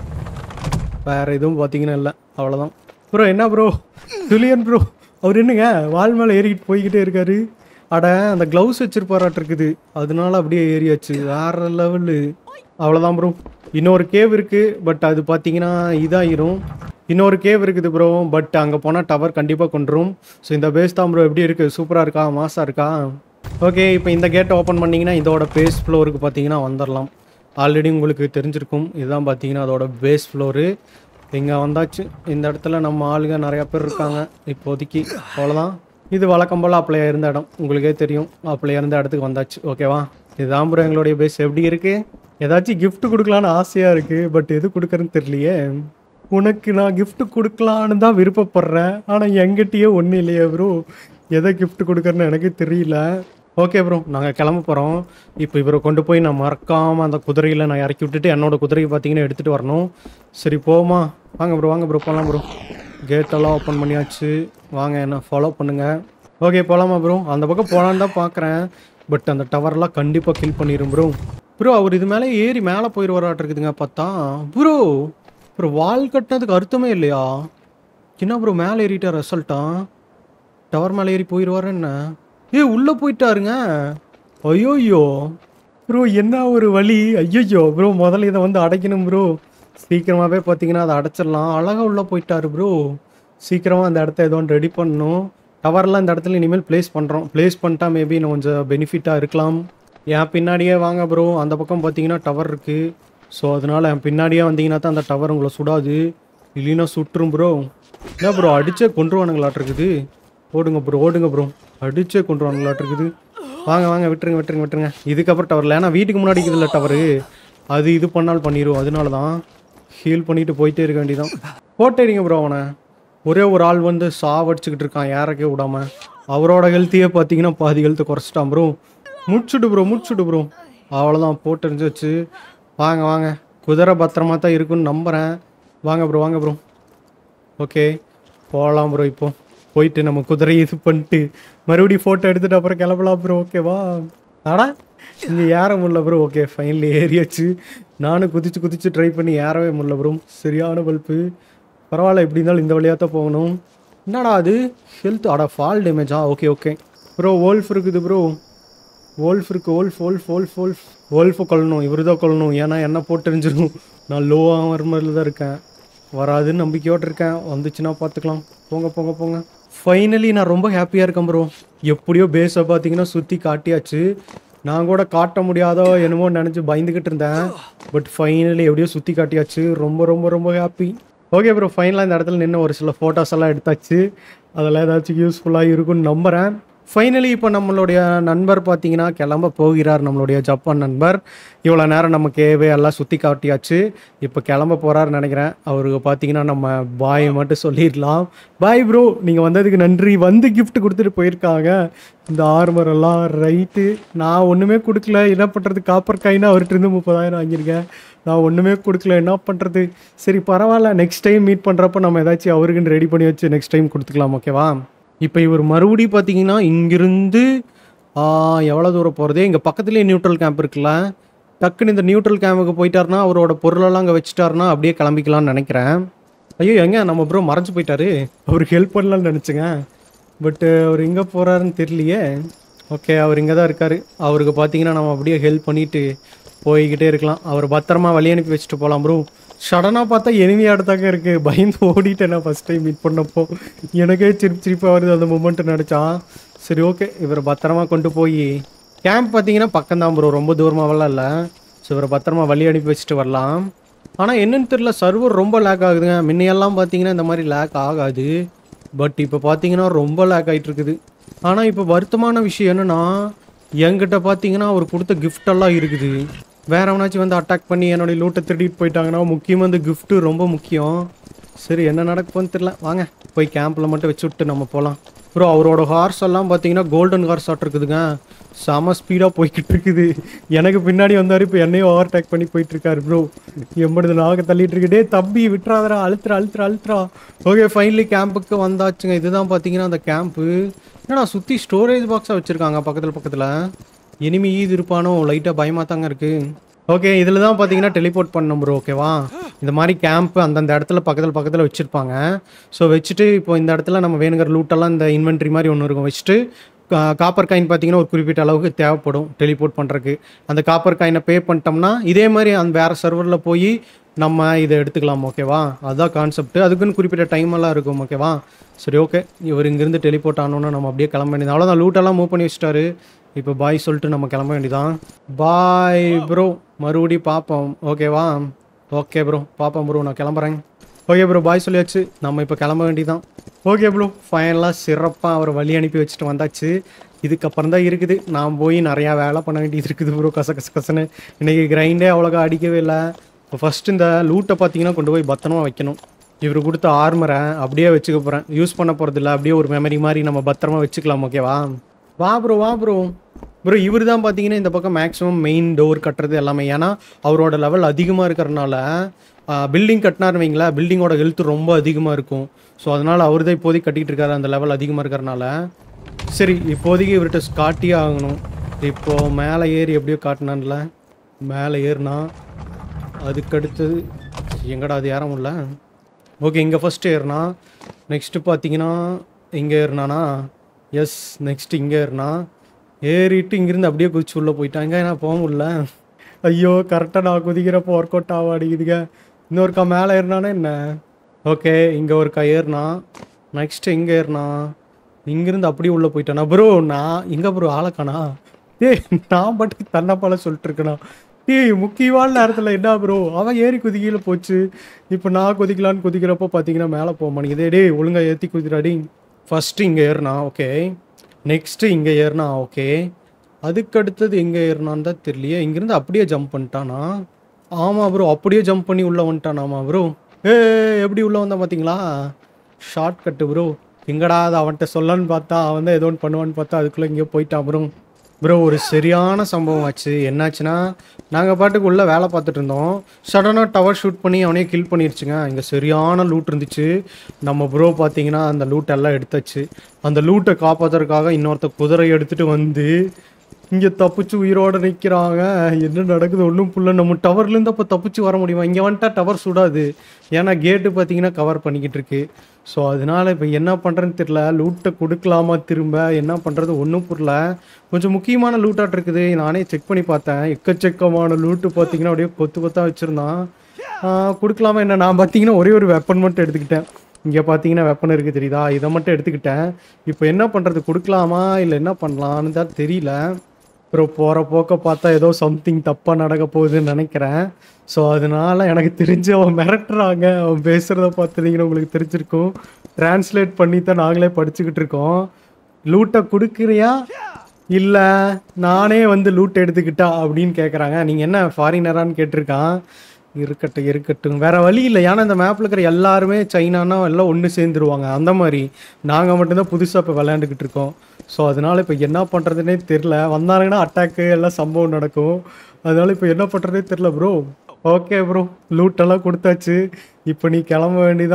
வேறு எதுவும் பார்த்தீங்கன்னா இல்லை அவ்வளோதான் ப்ரோ என்ன ப்ரோ ஜுலியன் ப்ரோ அவர் என்னங்க வால் மேலே ஏறிக்கிட்டு போய்கிட்டே இருக்காரு அட அந்த க்ளவுஸ் வச்சிருப்பாராட்டு இருக்குது அதனால அப்படியே ஏறியாச்சு வேற லெவலு அவ்வளோதான் ப்ரோ இன்னொரு கேவ் இருக்குது பட் அது பார்த்தீங்கன்னா இதாயிரும் இன்னொரு கேவ் இருக்குது ப்ரோ பட் அங்கே போனால் டவர் கண்டிப்பாக கொண்டுரும் ஸோ இந்த பேஸ் தான் ப்ரோ எப்படி இருக்குது சூப்பராக இருக்கா மாசாக இருக்கா ஓகே இப்போ இந்த கேட்டை ஓப்பன் பண்ணிங்கன்னா இதோட பேஸ் ஃப்ளோருக்கு பார்த்தீங்கன்னா வந்துடலாம் ஆல்ரெடி உங்களுக்கு தெரிஞ்சிருக்கும் இதுதான் பார்த்தீங்கன்னா அதோட பேஸ் ஃப்ளோரு இங்கே வந்தாச்சு இந்த இடத்துல நம்ம ஆளுங்க நிறையா பேர் இருக்காங்க இப்போதைக்கு அவ்வளோதான் இது வழக்கம் போல் அப்ளை இருந்த இடம் உங்களுக்கே தெரியும் அப்ளை இருந்த இடத்துக்கு வந்தாச்சு ஓகேவா இதுதான் ப்ரோ எங்களுடைய பேஸ் எப்படி இருக்குது ஏதாச்சும் gift கொடுக்கலான்னு ஆசையாக இருக்குது பட் எது கொடுக்குறேன்னு தெரியலையே உனக்கு நான் gift கொடுக்கலான்னு தான் விருப்பப்படுறேன் ஆனால் எங்கிட்டயே ஒன்றும் இல்லையே ப்ரோ எதை gift கொடுக்குறேன்னு எனக்கு தெரியல ஓகே ப்ரோ நாங்கள் கிளம்ப போகிறோம் இப்போ இவரை கொண்டு போய் நான் மறக்காமல் அந்த குதிரையில் நான் இறக்கி விட்டுட்டு என்னோட குதிரையை பார்த்தீங்கன்னா எடுத்துகிட்டு வரணும் சரி போமா வாங்க ப்ரோ வாங்க ப்ரோ போகலாம் ப்ரோ கேட்டெல்லாம் ஓப்பன் பண்ணியாச்சு வாங்க என்ன ஃபாலோ பண்ணுங்கள் ஓகே போகலாமா ப்ரோ அந்த பக்கம் போகலான்னு தான் பார்க்குறேன் பட் அந்த டவர்லாம் கண்டிப்பாக கில் பண்ணிடும் ப்ரோ ப்ரோ அவர் இது மேலே ஏறி மேலே போயிடுவாராட்டு இருக்குதுங்க பார்த்தா ப்ரோ ப்ரோ வால் கட்டினதுக்கு அர்த்தமே இல்லையா என்ன ப்ரோ மேலே ஏறிட்டார் ரிசல்ட்டா டவர் மேலே ஏறி போயிடுவாரு என்ன ஏ உள்ளே போயிட்டாருங்க ஐயோயோ ப்ரோ என்ன ஒரு வழி ஐயோயோ ப்ரோ முதல்ல இதை வந்து அடைக்கணும் ப்ரோ சீக்கிரமாகவே பார்த்தீங்கன்னா அதை அடைச்சிடலாம் அழகாக உள்ளே போயிட்டாரு ப்ரோ சீக்கிரமாக அந்த இடத்த ஏதோ ஒன்று ரெடி பண்ணணும் டவர்லாம் இந்த இடத்துல இனிமேல் ப்ளேஸ் பண்ணுறோம் ப்ளேஸ் பண்ணிட்டா மேபி இன்னும் கொஞ்சம் பெனிஃபிட்டாக இருக்கலாம் என் பின்னாடியே வாங்க ப்ரோ அந்த பக்கம் பார்த்தீங்கன்னா டவர் இருக்குது ஸோ அதனால் என் பின்னாடியே வந்தீங்கன்னா தான் அந்த டவர் உங்களை சுடாது இல்லைன்னா சுட்டுரும் ப்ரோ என்ன ப்ரோ அடிச்சே கொண்டுருவானுங்களாட்டிருக்குது ஓடுங்க ப்ரோ ஓடுங்க ப்ரோ அடிச்சே கொண்டுருவானுங்களாட்டிருக்குது வாங்க வாங்க விட்டுருங்க விட்டுருங்க விட்டுருங்க இதுக்கப்புறம் டவரில் ஏன்னா வீட்டுக்கு முன்னாடி இருக்குதுல்ல டவரு அது இது பண்ணாலும் பண்ணிடும் அதனால தான் ஹீல் பண்ணிட்டு போயிட்டே இருக்க வேண்டியதான் போட்டேரிங்க ப்ரோ அவனை ஒரே ஒரு ஆள் வந்து சாவடிச்சுக்கிட்டு இருக்கான் யாரைக்கே விடாம அவரோட ஹெல்த்தையே பார்த்தீங்கன்னா பாதி ஹெல்த்தை குறைச்சிட்டான் ப்ரோ முடிச்சுடு ப்ரோ முடிச்சுடு ப்ரோ அவ்வளோதான் போட்டு இருந்துச்சு வாங்க வாங்க குதிரை பத்திரமா தான் இருக்குன்னு நம்புகிறேன் வாங்க ப்ரோ வாங்க ப்ரோ ஓகே போகலாம் ப்ரோ இப்போ போயிட்டு நம்ம குதிரையை இது பண்ணிட்டு மறுபடியும் ஃபோட்டோ எடுத்துட்டு அப்புறம் கிளம்பலாம் ப்ரோ ஓகேவா ஆடா இங்கே ஏற முடியல ப்ரோ ஓகே ஃபைனலி ஏறியாச்சு நானும் குதிச்சு குதிச்சு ட்ரை பண்ணி ஏறவே முடியல ப்ரோ சரியான பல்ப்பு பரவாயில்ல எப்படி இருந்தாலும் இந்த வழியாக தான் போகணும் என்னடா அது ஹெல்த் அடா ஃபால் டேமேஜா ஓகே ஓகே ப்ரோ ஓல்ஃப் இருக்குது ப்ரோ ஓல்ஃப் இருக்கு ஓல்ஃப் ஓல்ஃப் ஓல்ஃப் ஓல்ஃப் ஓல்ஃபை கொல்லணும் இவரு தான் கொல்லணும் ஏன்னா என்ன போட்டு தெரிஞ்சிடும் நான் லோவாக வர மாதிரில தான் இருக்கேன் வராதுன்னு நம்பிக்கையோடு இருக்கேன் வந்துச்சுன்னா பார்த்துக்கலாம் போங்க போங்க போங்க ஃபைனலி நான் ரொம்ப ஹாப்பியாக இருக்கேன் ப்ரோ எப்படியோ பேஸை பார்த்தீங்கன்னா சுற்றி காட்டியாச்சு நான் கூட காட்ட முடியாதோ என்னமோ நினச்சி பயந்துக்கிட்டு இருந்தேன் பட் ஃபைனலி எப்படியோ சுற்றி காட்டியாச்சு ரொம்ப ரொம்ப ரொம்ப ஹாப்பி ஓகே ப்ரோ ஃபைனலாக இந்த இடத்துல நின்று ஒரு சில ஃபோட்டோஸ் எல்லாம் எடுத்தாச்சு அதெல்லாம் ஏதாச்சும் யூஸ்ஃபுல்லாக இருக்கும்னு நம்புகிறேன் ஃபைனலி இப்போ நம்மளுடைய நண்பர் பார்த்தீங்கன்னா கிளம்ப போகிறார் நம்மளுடைய ஜப்பான் நண்பர் இவ்வளோ நேரம் நம்ம கேவே எல்லாம் சுற்றி காட்டியாச்சு இப்போ கிளம்ப போகிறாருன்னு நினைக்கிறேன் அவருக்கு பார்த்தீங்கன்னா நம்ம பாயை மட்டும் சொல்லிடலாம் பாய் ப்ரோ நீங்கள் வந்ததுக்கு நன்றி வந்து gift கொடுத்துட்டு போயிருக்காங்க இந்த ஆர்மர் எல்லாம் ரைட்டு நான் ஒன்றுமே கொடுக்கல என்ன பண்ணுறது காப்பர் காயினா அவர்கிட்ட இருந்து முப்பதாயிரம் வாங்கியிருக்கேன் நான் ஒன்றுமே கொடுக்கல என்ன பண்ணுறது சரி பரவாயில்ல நெக்ஸ்ட் டைம் மீட் பண்ணுறப்ப நம்ம ஏதாச்சும் அவருக்குன்னு ரெடி பண்ணி வச்சு நெக்ஸ்ட் டைம் கொடுத்துக்கலாம் ஓகேவா இப்போ இவர் மறுபடியும் பார்த்தீங்கன்னா இங்கிருந்து எவ்வளோ தூரம் போகிறது இங்கே பக்கத்துலேயே நியூட்ரல் கேம்ப் இருக்குல்ல டக்குன்னு இந்த நியூட்ரல் கேம்புக்கு போயிட்டாருன்னா அவரோட பொருளெல்லாம் அங்கே வச்சுட்டாருன்னா அப்படியே கிளம்பிக்கலாம்னு நினைக்கிறேன் ஐயோ எங்க நம்ம ப்ரோ மறைஞ்சு போயிட்டாரு அவருக்கு ஹெல்ப் பண்ணலாம்னு நினச்சேங்க பட்டு அவர் எங்கே போகிறாருன்னு தெரியலையே ஓகே அவர் இங்கே தான் இருக்கார் அவருக்கு பார்த்தீங்கன்னா நம்ம அப்படியே ஹெல்ப் பண்ணிட்டு போய்கிட்டே இருக்கலாம் அவர் பத்திரமா வழி அனுப்பி வச்சுட்டு போகலாம் ப்ரோ சடனாக பார்த்தா எனிமி ஆடத்தாங்க இருக்குது பயந்து ஓடிட்டேன் நான் ஃபஸ்ட் டைம் மீட் பண்ணப்போ எனக்கே சிரிப்பு சிரிப்பாக வருது அந்த மூமெண்ட்டு நினச்சான் சரி ஓகே இவரை பத்திரமா கொண்டு போய் கேம்ப் பார்த்தீங்கன்னா பக்கம் தான் ப்ரோ ரொம்ப தூரமாவெல்லாம் இல்லை ஸோ இவரை பத்திரமா வழி அனுப்பி வச்சுட்டு வரலாம் ஆனால் என்னன்னு தெரியல சர்வர் ரொம்ப லேக் ஆகுதுங்க முன்னையெல்லாம் பார்த்தீங்கன்னா இந்த மாதிரி லேக் ஆகாது பட் இப்போ பார்த்தீங்கன்னா ரொம்ப லேக் ஆகிட்டு இருக்குது ஆனால் இப்போ வருத்தமான விஷயம் என்னன்னா என்கிட்ட பார்த்தீங்கன்னா அவர் கொடுத்த gift எல்லாம் இருக்குது வேற எவனாச்சும் வந்து அட்டாக் பண்ணி என்னுடைய லூட்டை திருடிட்டு போயிட்டாங்கன்னா முக்கியமாக இந்த gift ரொம்ப முக்கியம் சரி என்ன நடக்கும்னு தெரியல வாங்க போய் கேம்பில் மட்டும் வச்சு விட்டு நம்ம போகலாம் ப்ரோ அவரோட ஹார்ஸ் எல்லாம் பார்த்தீங்கன்னா கோல்டன் ஹார்ஸ் ஆட் இருக்குதுங்க செம ஸ்பீடாக போய்கிட்டு இருக்குது எனக்கு பின்னாடி வந்தார் இப்போ என்னையும் ஓவர் டேக் பண்ணி போயிட்டு இருக்காரு ப்ரோ எம்படுது நாக தள்ளிட்டு இருக்கு டேய் தம்பி விட்டுறாதரா அழுத்துறா அழுத்துறா அழுத்துறா ஓகே ஃபைனலி கேம்புக்கு வந்தாச்சுங்க இதுதான் பார்த்தீங்கன்னா அந்த கேம்ப்பு என்னடா சுற்றி ஸ்டோரேஜ் பாக்ஸாக வச்சுருக்காங்க பக்கத்தில் பக்கத்தில் இனிமே ஈது இருப்பானோ லைட்டாக பயமாக தாங்க இருக்குது ஓகே இதில் தான் பார்த்தீங்கன்னா டெலிபோர்ட் பண்ணணும் ப்ரோ ஓகேவா இந்த மாதிரி கேம்ப் அந்தந்த இடத்துல பக்கத்தில் பக்கத்தில் வச்சுருப்பாங்க ஸோ வச்சுட்டு இப்போ இந்த இடத்துல நம்ம வேணுங்கிற லூட்டெல்லாம் இந்த இன்வென்ட்ரி மாதிரி ஒன்று இருக்கும் வச்சுட்டு காப்பர் காயின் பார்த்தீங்கன்னா ஒரு குறிப்பிட்ட அளவுக்கு தேவைப்படும் டெலிபோர்ட் பண்ணுறதுக்கு அந்த காப்பர் காயினை பே பண்ணிட்டோம்னா இதே மாதிரி அந்த வேறு சர்வரில் போய் நம்ம இதை எடுத்துக்கலாம் ஓகேவா அதுதான் கான்செப்ட் அதுக்குன்னு குறிப்பிட்ட டைம் எல்லாம் இருக்கும் ஓகேவா சரி ஓகே இவர் இங்கேருந்து டெலிபோர்ட் ஆனோன்னா நம்ம அப்படியே கிளம்ப வேண்டியது அவ்வளோதான் லூட்டெல்லாம் மூவ் பண்ணி வச்சிட்டாரு இப்போ பாய் சொல்லிட்டு நம்ம கிளம்ப வேண்டியதான் பாய் ப்ரோ மறுபடியும் பார்ப்போம் ஓகேவா ஓகே ப்ரோ பார்ப்போம் ப்ரோ நான் கிளம்புறேன் ஓகே ப்ரோ பாய் சொல்லியாச்சு நம்ம இப்போ கிளம்ப வேண்டியதான் ஓகே ப்ரோ ஃபைனலாக சிறப்பாக அவர் வழி அனுப்பி வச்சுட்டு வந்தாச்சு இதுக்கப்புறம் தான் இருக்குது நான் போய் நிறையா வேலை பண்ண வேண்டியது இருக்குது ப்ரோ கச கச கசன்னு இன்றைக்கி கிரைண்டே அவ்வளோக்கா அடிக்கவே இல்லை இப்போ ஃபஸ்ட்டு இந்த லூட்டை பார்த்தீங்கன்னா கொண்டு போய் பத்திரமா வைக்கணும் இவர் கொடுத்த ஆர்மரை அப்படியே வச்சுக்க போகிறேன் யூஸ் பண்ண போகிறதில்ல அப்படியே ஒரு மெமரி மாதிரி நம்ம பத்திரமா வச்சுக்கலாம் ஓகேவா வா ப்ரோ வா ப்ரோ ப்ரோ இவர் தான் பார்த்தீங்கன்னா இந்த பக்கம் மேக்ஸிமம் மெயின் டோர் கட்டுறது எல்லாமே ஏன்னா அவரோட லெவல் அதிகமாக இருக்கிறனால பில்டிங் கட்டினார் வைங்களேன் பில்டிங்கோட ஹெல்த் ரொம்ப அதிகமாக இருக்கும் ஸோ அதனால் அவர் தான் இப்போதைக்கு கட்டிகிட்டு இருக்காரு அந்த லெவல் அதிகமாக இருக்கிறனால சரி இப்போதைக்கு இவர்கிட்ட காட்டியே ஆகணும் இப்போது மேலே ஏறி எப்படியோ காட்டினான்ல மேலே ஏறினா அதுக்கு அடுத்தது எங்கடா அது ஏற முடியல ஓகே இங்கே ஃபஸ்ட்டு ஏறினா நெக்ஸ்ட்டு பார்த்தீங்கன்னா இங்கே ஏறினானா எஸ் நெக்ஸ்ட் இங்கே ஏறினா ஏறிட்டு இங்கேருந்து அப்படியே குதிச்சு உள்ளே போயிட்டாங்க நான் போக முடியல ஐயோ கரெக்டாக நான் குதிக்கிறப்போ ஒர்க் அவுட் ஆக அடிக்குதுங்க இன்னொருக்கா மேலே ஏறினானே என்ன ஓகே இங்கே ஒருக்கா ஏறினா நெக்ஸ்ட்டு இங்கே ஏறினா இங்கேருந்து அப்படியே உள்ளே போயிட்டானா ப்ரோ நான் எங்கே ப்ரோ ஆளக்கானா ஏய் நான் பாட்டுக்கு தன்னப்பால சொல்லிட்டு இருக்கேனா ஏய் முக்கியமான நேரத்தில் என்ன ப்ரோ அவன் ஏறி குதிக்கையில போச்சு இப்போ நான் குதிக்கலான்னு குதிக்கிறப்போ பார்த்தீங்கன்னா மேலே போக மாட்டேங்குது டேய் ஒழுங்கா ஏற்றி குதிராடி ஃபஸ்ட்டு இங்கே ஏறினா ஓகே நெக்ஸ்ட்டு இங்கே ஏறினா ஓகே அதுக்கு அடுத்தது எங்கே ஏறினான்னு தான் தெரியலையே இங்கேருந்து அப்படியே ஜம்ப் பண்ணிட்டானா ஆமாம் ப்ரோ அப்படியே ஜம்ப் பண்ணி உள்ளே வந்துட்டானாமா ப்ரோ ஏ எப்படி உள்ளே வந்தான் பார்த்தீங்களா ஷார்ட் கட்டு ப்ரோ எங்கடா அது அவன்கிட்ட சொல்லன்னு பார்த்தா அவன் தான் ஏதோ ஒன்று பண்ணுவான்னு பார்த்தா அதுக்குள்ளே இங்கே போயிட்டான் ப்ரோ ப்ரோ ஒரு சரியான சம்பவம் ஆச்சு என்னாச்சுன்னா நாங்கள் பாட்டுக்கு உள்ளே வேலை பார்த்துட்டு இருந்தோம் சடனாக டவர் ஷூட் பண்ணி அவனே கில் பண்ணிருச்சுங்க இங்கே சரியான லூட் இருந்துச்சு நம்ம ப்ரோ பார்த்தீங்கன்னா அந்த லூட் எல்லாம் எடுத்தாச்சு அந்த லூட்டை காப்பாற்றுறதுக்காக இன்னொருத்த குதிரை எடுத்துகிட்டு வந்து இங்கே தப்பிச்சு உயிரோட நிற்கிறாங்க என்ன நடக்குது ஒன்றும் புள்ள நம்ம டவர்லேருந்து அப்போ தப்பிச்சு வர முடியுமா இங்கே வந்துட்டா டவர் சுடாது ஏன்னா கேட்டு பார்த்தீங்கன்னா கவர் பண்ணிக்கிட்டு இருக்கு ஸோ அதனால இப்போ என்ன பண்ணுறேன்னு தெரியல லூட்டை கொடுக்கலாமா திரும்ப என்ன பண்ணுறது ஒன்றும் புரியல கொஞ்சம் முக்கியமான லூட்டாட் இருக்குது நானே செக் பண்ணி பார்த்தேன் எக்கச்சக்கமான லூட்டு பார்த்தீங்கன்னா அப்படியே கொத்து கொத்தா வச்சுருந்தான் கொடுக்கலாமா என்ன நான் பார்த்தீங்கன்னா ஒரே ஒரு வெப்பன் மட்டும் எடுத்துக்கிட்டேன் இங்கே பார்த்தீங்கன்னா வெப்பன் இருக்குது தெரியுதா இதை மட்டும் எடுத்துக்கிட்டேன் இப்போ என்ன பண்ணுறது கொடுக்கலாமா இல்லை என்ன பண்ணலான்னு தான் தெரியல அப்புறம் போகிற போக்க பார்த்தா ஏதோ சம்திங் தப்பாக நடக்க போகுதுன்னு நினைக்கிறேன் ஸோ அதனால எனக்கு தெரிஞ்சு அவன் மிரட்டுறாங்க அவன் பேசுகிறத பார்த்துட்டீங்கன்னா உங்களுக்கு தெரிஞ்சிருக்கும் டிரான்ஸ்லேட் பண்ணி தான் நாங்களே படிச்சுக்கிட்டு இருக்கோம் லூட்டை கொடுக்குறியா இல்லை நானே வந்து லூட் எடுத்துக்கிட்டா அப்படின்னு கேட்குறாங்க நீங்கள் என்ன ஃபாரினரான்னு கேட்டிருக்கான் இருக்கட்டும் இருக்கட்டும் வேற வழி இல்லை ஏன்னா இந்த மேப்பில் இருக்கிற எல்லாருமே சைனானா எல்லாம் ஒன்று சேர்ந்துருவாங்க அந்த மாதிரி நாங்கள் மட்டும்தான் புதுசாக இப்போ விளையாண்டுக்கிட்டு இருக்கோம் ஸோ அதனால இப்போ என்ன பண்ணுறதுனே தெரில வந்தாங்கன்னா அட்டாக்கு எல்லாம் சம்பவம் நடக்கும் அதனால இப்போ என்ன பண்ணுறதே தெரில ப்ரோ ஓகே ப்ரோ லூட்டெல்லாம் கொடுத்தாச்சு இப்போ நீ கிளம்ப வேண்டிதான்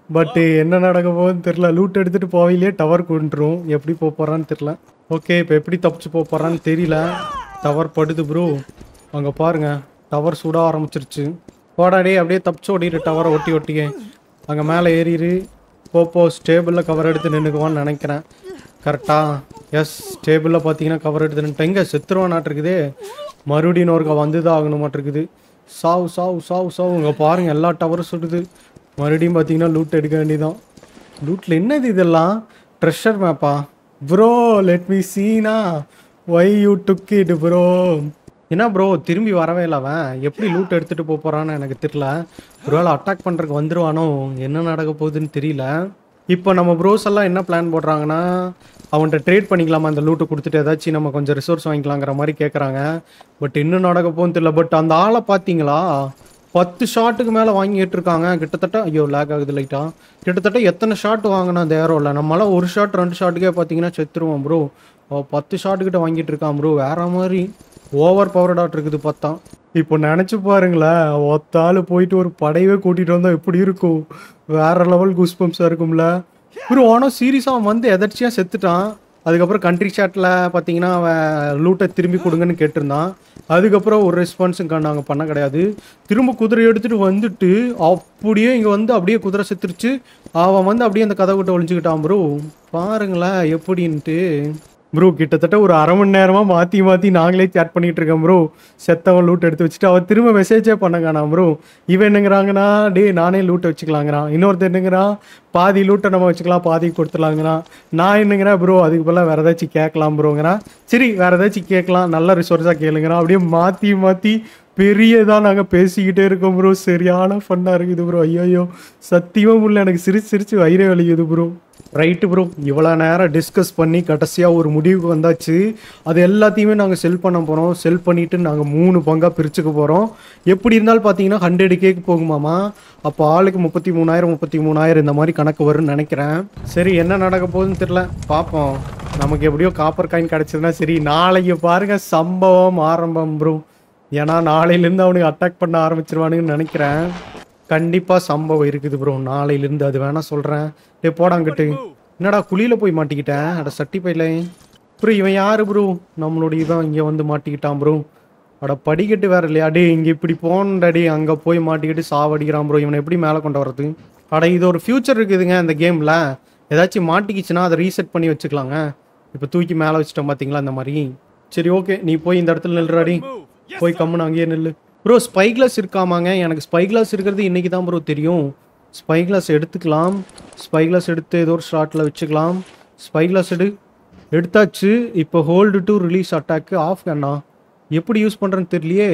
பட் என்ன நடக்க போகுதுன்னு தெரில லூட் எடுத்துட்டு போவையிலே டவர் கொண்டுரும் எப்படி போக போறான்னு தெரில ஓகே இப்போ எப்படி தப்பிச்சு போக போறான்னு தெரியல டவர் படுது ப்ரோ அங்கே பாருங்க டவர் சுட ஆரம்பிச்சிருச்சு போடாடே அப்படியே தப்பிச்சு ஓடிடு டவரை ஒட்டி ஒட்டியே அங்கே மேலே ஏறிடு போ போ ஸ்டேபிளில் கவர் எடுத்து நின்றுக்குவான்னு நினைக்கிறேன் கரெக்டா எஸ் ஸ்டேபிளில் பார்த்தீங்கன்னா கவர் எடுத்து நின்றுட்டு எங்கே செத்துருவானாட்டிருக்குதே மறுபடியும் ஒருக்கா வந்து தான் ஆகணுமாட்டிருக்குது சாவு சாவு சாவு சாவு இங்கே பாருங்க எல்லா டவரும் சுடுது மறுபடியும் பார்த்தீங்கன்னா லூட் எடுக்க வேண்டியதான் லூட்டில் என்னது இதெல்லாம் ட்ரெஷர் மேப்பா ப்ரோ லெட் மீ சீனா why you took it bro என்ன ப்ரோ திரும்பி வரவே இல்லை அவன் எப்படி லூட் எடுத்துகிட்டு போக போகிறான்னு எனக்கு தெரியல ஒருவேளை அட்டாக் பண்ணுறதுக்கு வந்துருவானோ என்ன நடக்க போகுதுன்னு தெரியல இப்போ நம்ம ப்ரோஸ் எல்லாம் என்ன பிளான் போடுறாங்கன்னா அவன்கிட்ட ட்ரேட் பண்ணிக்கலாமா அந்த லூட்டு கொடுத்துட்டு ஏதாச்சும் நம்ம கொஞ்சம் ரிசோர்ஸ் வாங்கிக்கலாங்கிற மாதிரி கேட்குறாங்க பட் இன்னும் நடக்க போகுன்னு தெரியல பட் அந்த ஆளை பார்த்தீங்களா பத்து ஷாட்டுக்கு மேலே வாங்கிட்டு இருக்காங்க கிட்டத்தட்ட ஐயோ லேக் ஆகுது லைட்டாக கிட்டத்தட்ட எத்தனை ஷாட் வாங்கினா அந்த ஏரோவில் நம்மளாம் ஒரு ஷாட் ரெண்டு ஷாட்டுக்கே பார்த்தீங்கன்னா செத்துருவோம் ப்ரோ பத்து ஷாட்டுக்கிட்ட வாங்கிட்டு இருக்கான் ப்ரோ வேற மாதிரி ஓவர் பவர்டாட் இருக்குது பார்த்தா இப்போ நினச்சி பாருங்களேன் ஒத்தாள் போயிட்டு ஒரு படையவே கூட்டிகிட்டு வந்தால் எப்படி இருக்கும் வேற லெவல் குஸ்பம்ஸாக இருக்கும்ல ப்ரோ ஆனால் சீரியஸாக அவன் வந்து எதர்ச்சியாக செத்துட்டான் அதுக்கப்புறம் கண்ட்ரி ஷாட்டில் பார்த்தீங்கன்னா அவன் லூட்டை திரும்பி கொடுங்கன்னு கேட்டிருந்தான் அதுக்கப்புறம் ஒரு ரெஸ்பான்ஸும் நாங்கள் பண்ண கிடையாது திரும்ப குதிரை எடுத்துகிட்டு வந்துட்டு அப்படியே இங்கே வந்து அப்படியே குதிரை செத்துருச்சு அவன் வந்து அப்படியே அந்த கதை விட்டு ஒளிஞ்சுக்கிட்டான் ப்ரோ பாருங்களேன் எப்படின்ட்டு ப்ரோ கிட்டத்தட்ட ஒரு அரை மணி நேரமாக மாற்றி மாற்றி நாங்களே சேட் பண்ணிட்டு இருக்கோம் ப்ரோ செத்தவன் லூட் எடுத்து வச்சுட்டு அவன் திரும்ப மெசேஜே பண்ணங்கானா ப்ரோ இவன் என்னங்கிறாங்கன்னா டே நானே லூட்டை வச்சுக்கலாங்கிறான் இன்னொருத்தர் என்னங்கிறான் பாதி லூட்டை நம்ம வச்சுக்கலாம் பாதி கொடுத்துலாங்கிறான் நான் என்னங்கிறேன் ப்ரோ அதுக்கு பதிலாக வேறு ஏதாச்சும் கேட்கலாம் ப்ரோங்கிறான் சரி வேறு ஏதாச்சும் கேட்கலாம் நல்ல ரிசோர்ஸாக கேளுங்கிறான் அப்படியே மாற்றி மாற்றி பெரியதாக நாங்கள் பேசிக்கிட்டே இருக்கோம் ப்ரோ சரியான ஃபன்னாக இருக்குது ப்ரோ ஐயோ சத்தியமாக முடியல எனக்கு சிரிச்சு சிரிச்சு வயிறே வலிக்குது ப்ரோ ரைட்டு ப்ரோ இவ்வளோ நேரம் டிஸ்கஸ் பண்ணி கடைசியாக ஒரு முடிவுக்கு வந்தாச்சு அது எல்லாத்தையுமே நாங்கள் செல் பண்ண போகிறோம் செல் பண்ணிவிட்டு நாங்கள் மூணு பங்காக பிரிச்சுக்க போகிறோம் எப்படி இருந்தாலும் பார்த்தீங்கன்னா ஹண்ட்ரட் கேக்கு போகுமாமா அப்போ ஆளுக்கு முப்பத்தி மூணாயிரம் முப்பத்தி மூணாயிரம் இந்த மாதிரி கணக்கு வரும்னு நினைக்கிறேன் சரி என்ன நடக்க போகுதுன்னு தெரில பார்ப்போம் நமக்கு எப்படியோ காப்பர் காயின் கிடச்சதுன்னா சரி நாளைக்கு பாருங்க சம்பவம் ஆரம்பம் ப்ரோ ஏன்னா நாளையிலேருந்து அவனுக்கு அட்டாக் பண்ண ஆரம்பிச்சிருவானுங்கன்னு நினைக்கிறேன் கண்டிப்பாக சம்பவம் இருக்குது ப்ரோ நாளையிலேருந்து அது வேணா சொல்கிறேன் டே போடாங்கிட்டு என்னடா குழியில் போய் மாட்டிக்கிட்டேன் அட சட்டி பையில ப்ரோ இவன் யாரு ப்ரோ நம்மளுடைய இவன் இங்கே வந்து மாட்டிக்கிட்டான் ப்ரோ அட படிக்கட்டு வேற இல்லையா டே இங்கே இப்படி போனடாடி அங்கே போய் மாட்டிக்கிட்டு சாவடிக்கிறான் ப்ரோ இவனை எப்படி மேலே கொண்டு வரது அட இது ஒரு ஃபியூச்சர் இருக்குதுங்க இந்த கேமில் ஏதாச்சும் மாட்டிக்கிச்சுன்னா அதை ரீசெட் பண்ணி வச்சுக்கலாங்க இப்போ தூக்கி மேலே வச்சுட்டோம் பார்த்தீங்களா இந்த மாதிரி சரி ஓகே நீ போய் இந்த இடத்துல நில்றாடி போய் கம்முன்னு அங்கேயே நில்லு ப்ரோ ஸ்பை கிளாஸ் இருக்காமாங்க எனக்கு ஸ்பை கிளாஸ் இருக்கிறது இன்னைக்கு தான் ப்ரோ தெரியும் ஸ்பை கிளாஸ் எடுத்துக்கலாம் ஸ்பை கிளாஸ் எடுத்து ஏதோ ஒரு ஷாட்டில் வச்சுக்கலாம் ஸ்பை கிளாஸ் எடு எடுத்தாச்சு இப்போ hold to release attack off அண்ணா எப்படி யூஸ் பண்ணுறேன்னு தெரியலையே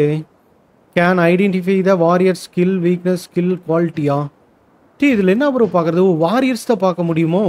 can identify the warrior skill weakness skill குவாலிட்டியா டீ இதில் என்ன ப்ரோ பார்க்குறது ஓ வாரியர்ஸ் தான் பார்க்க முடியுமோ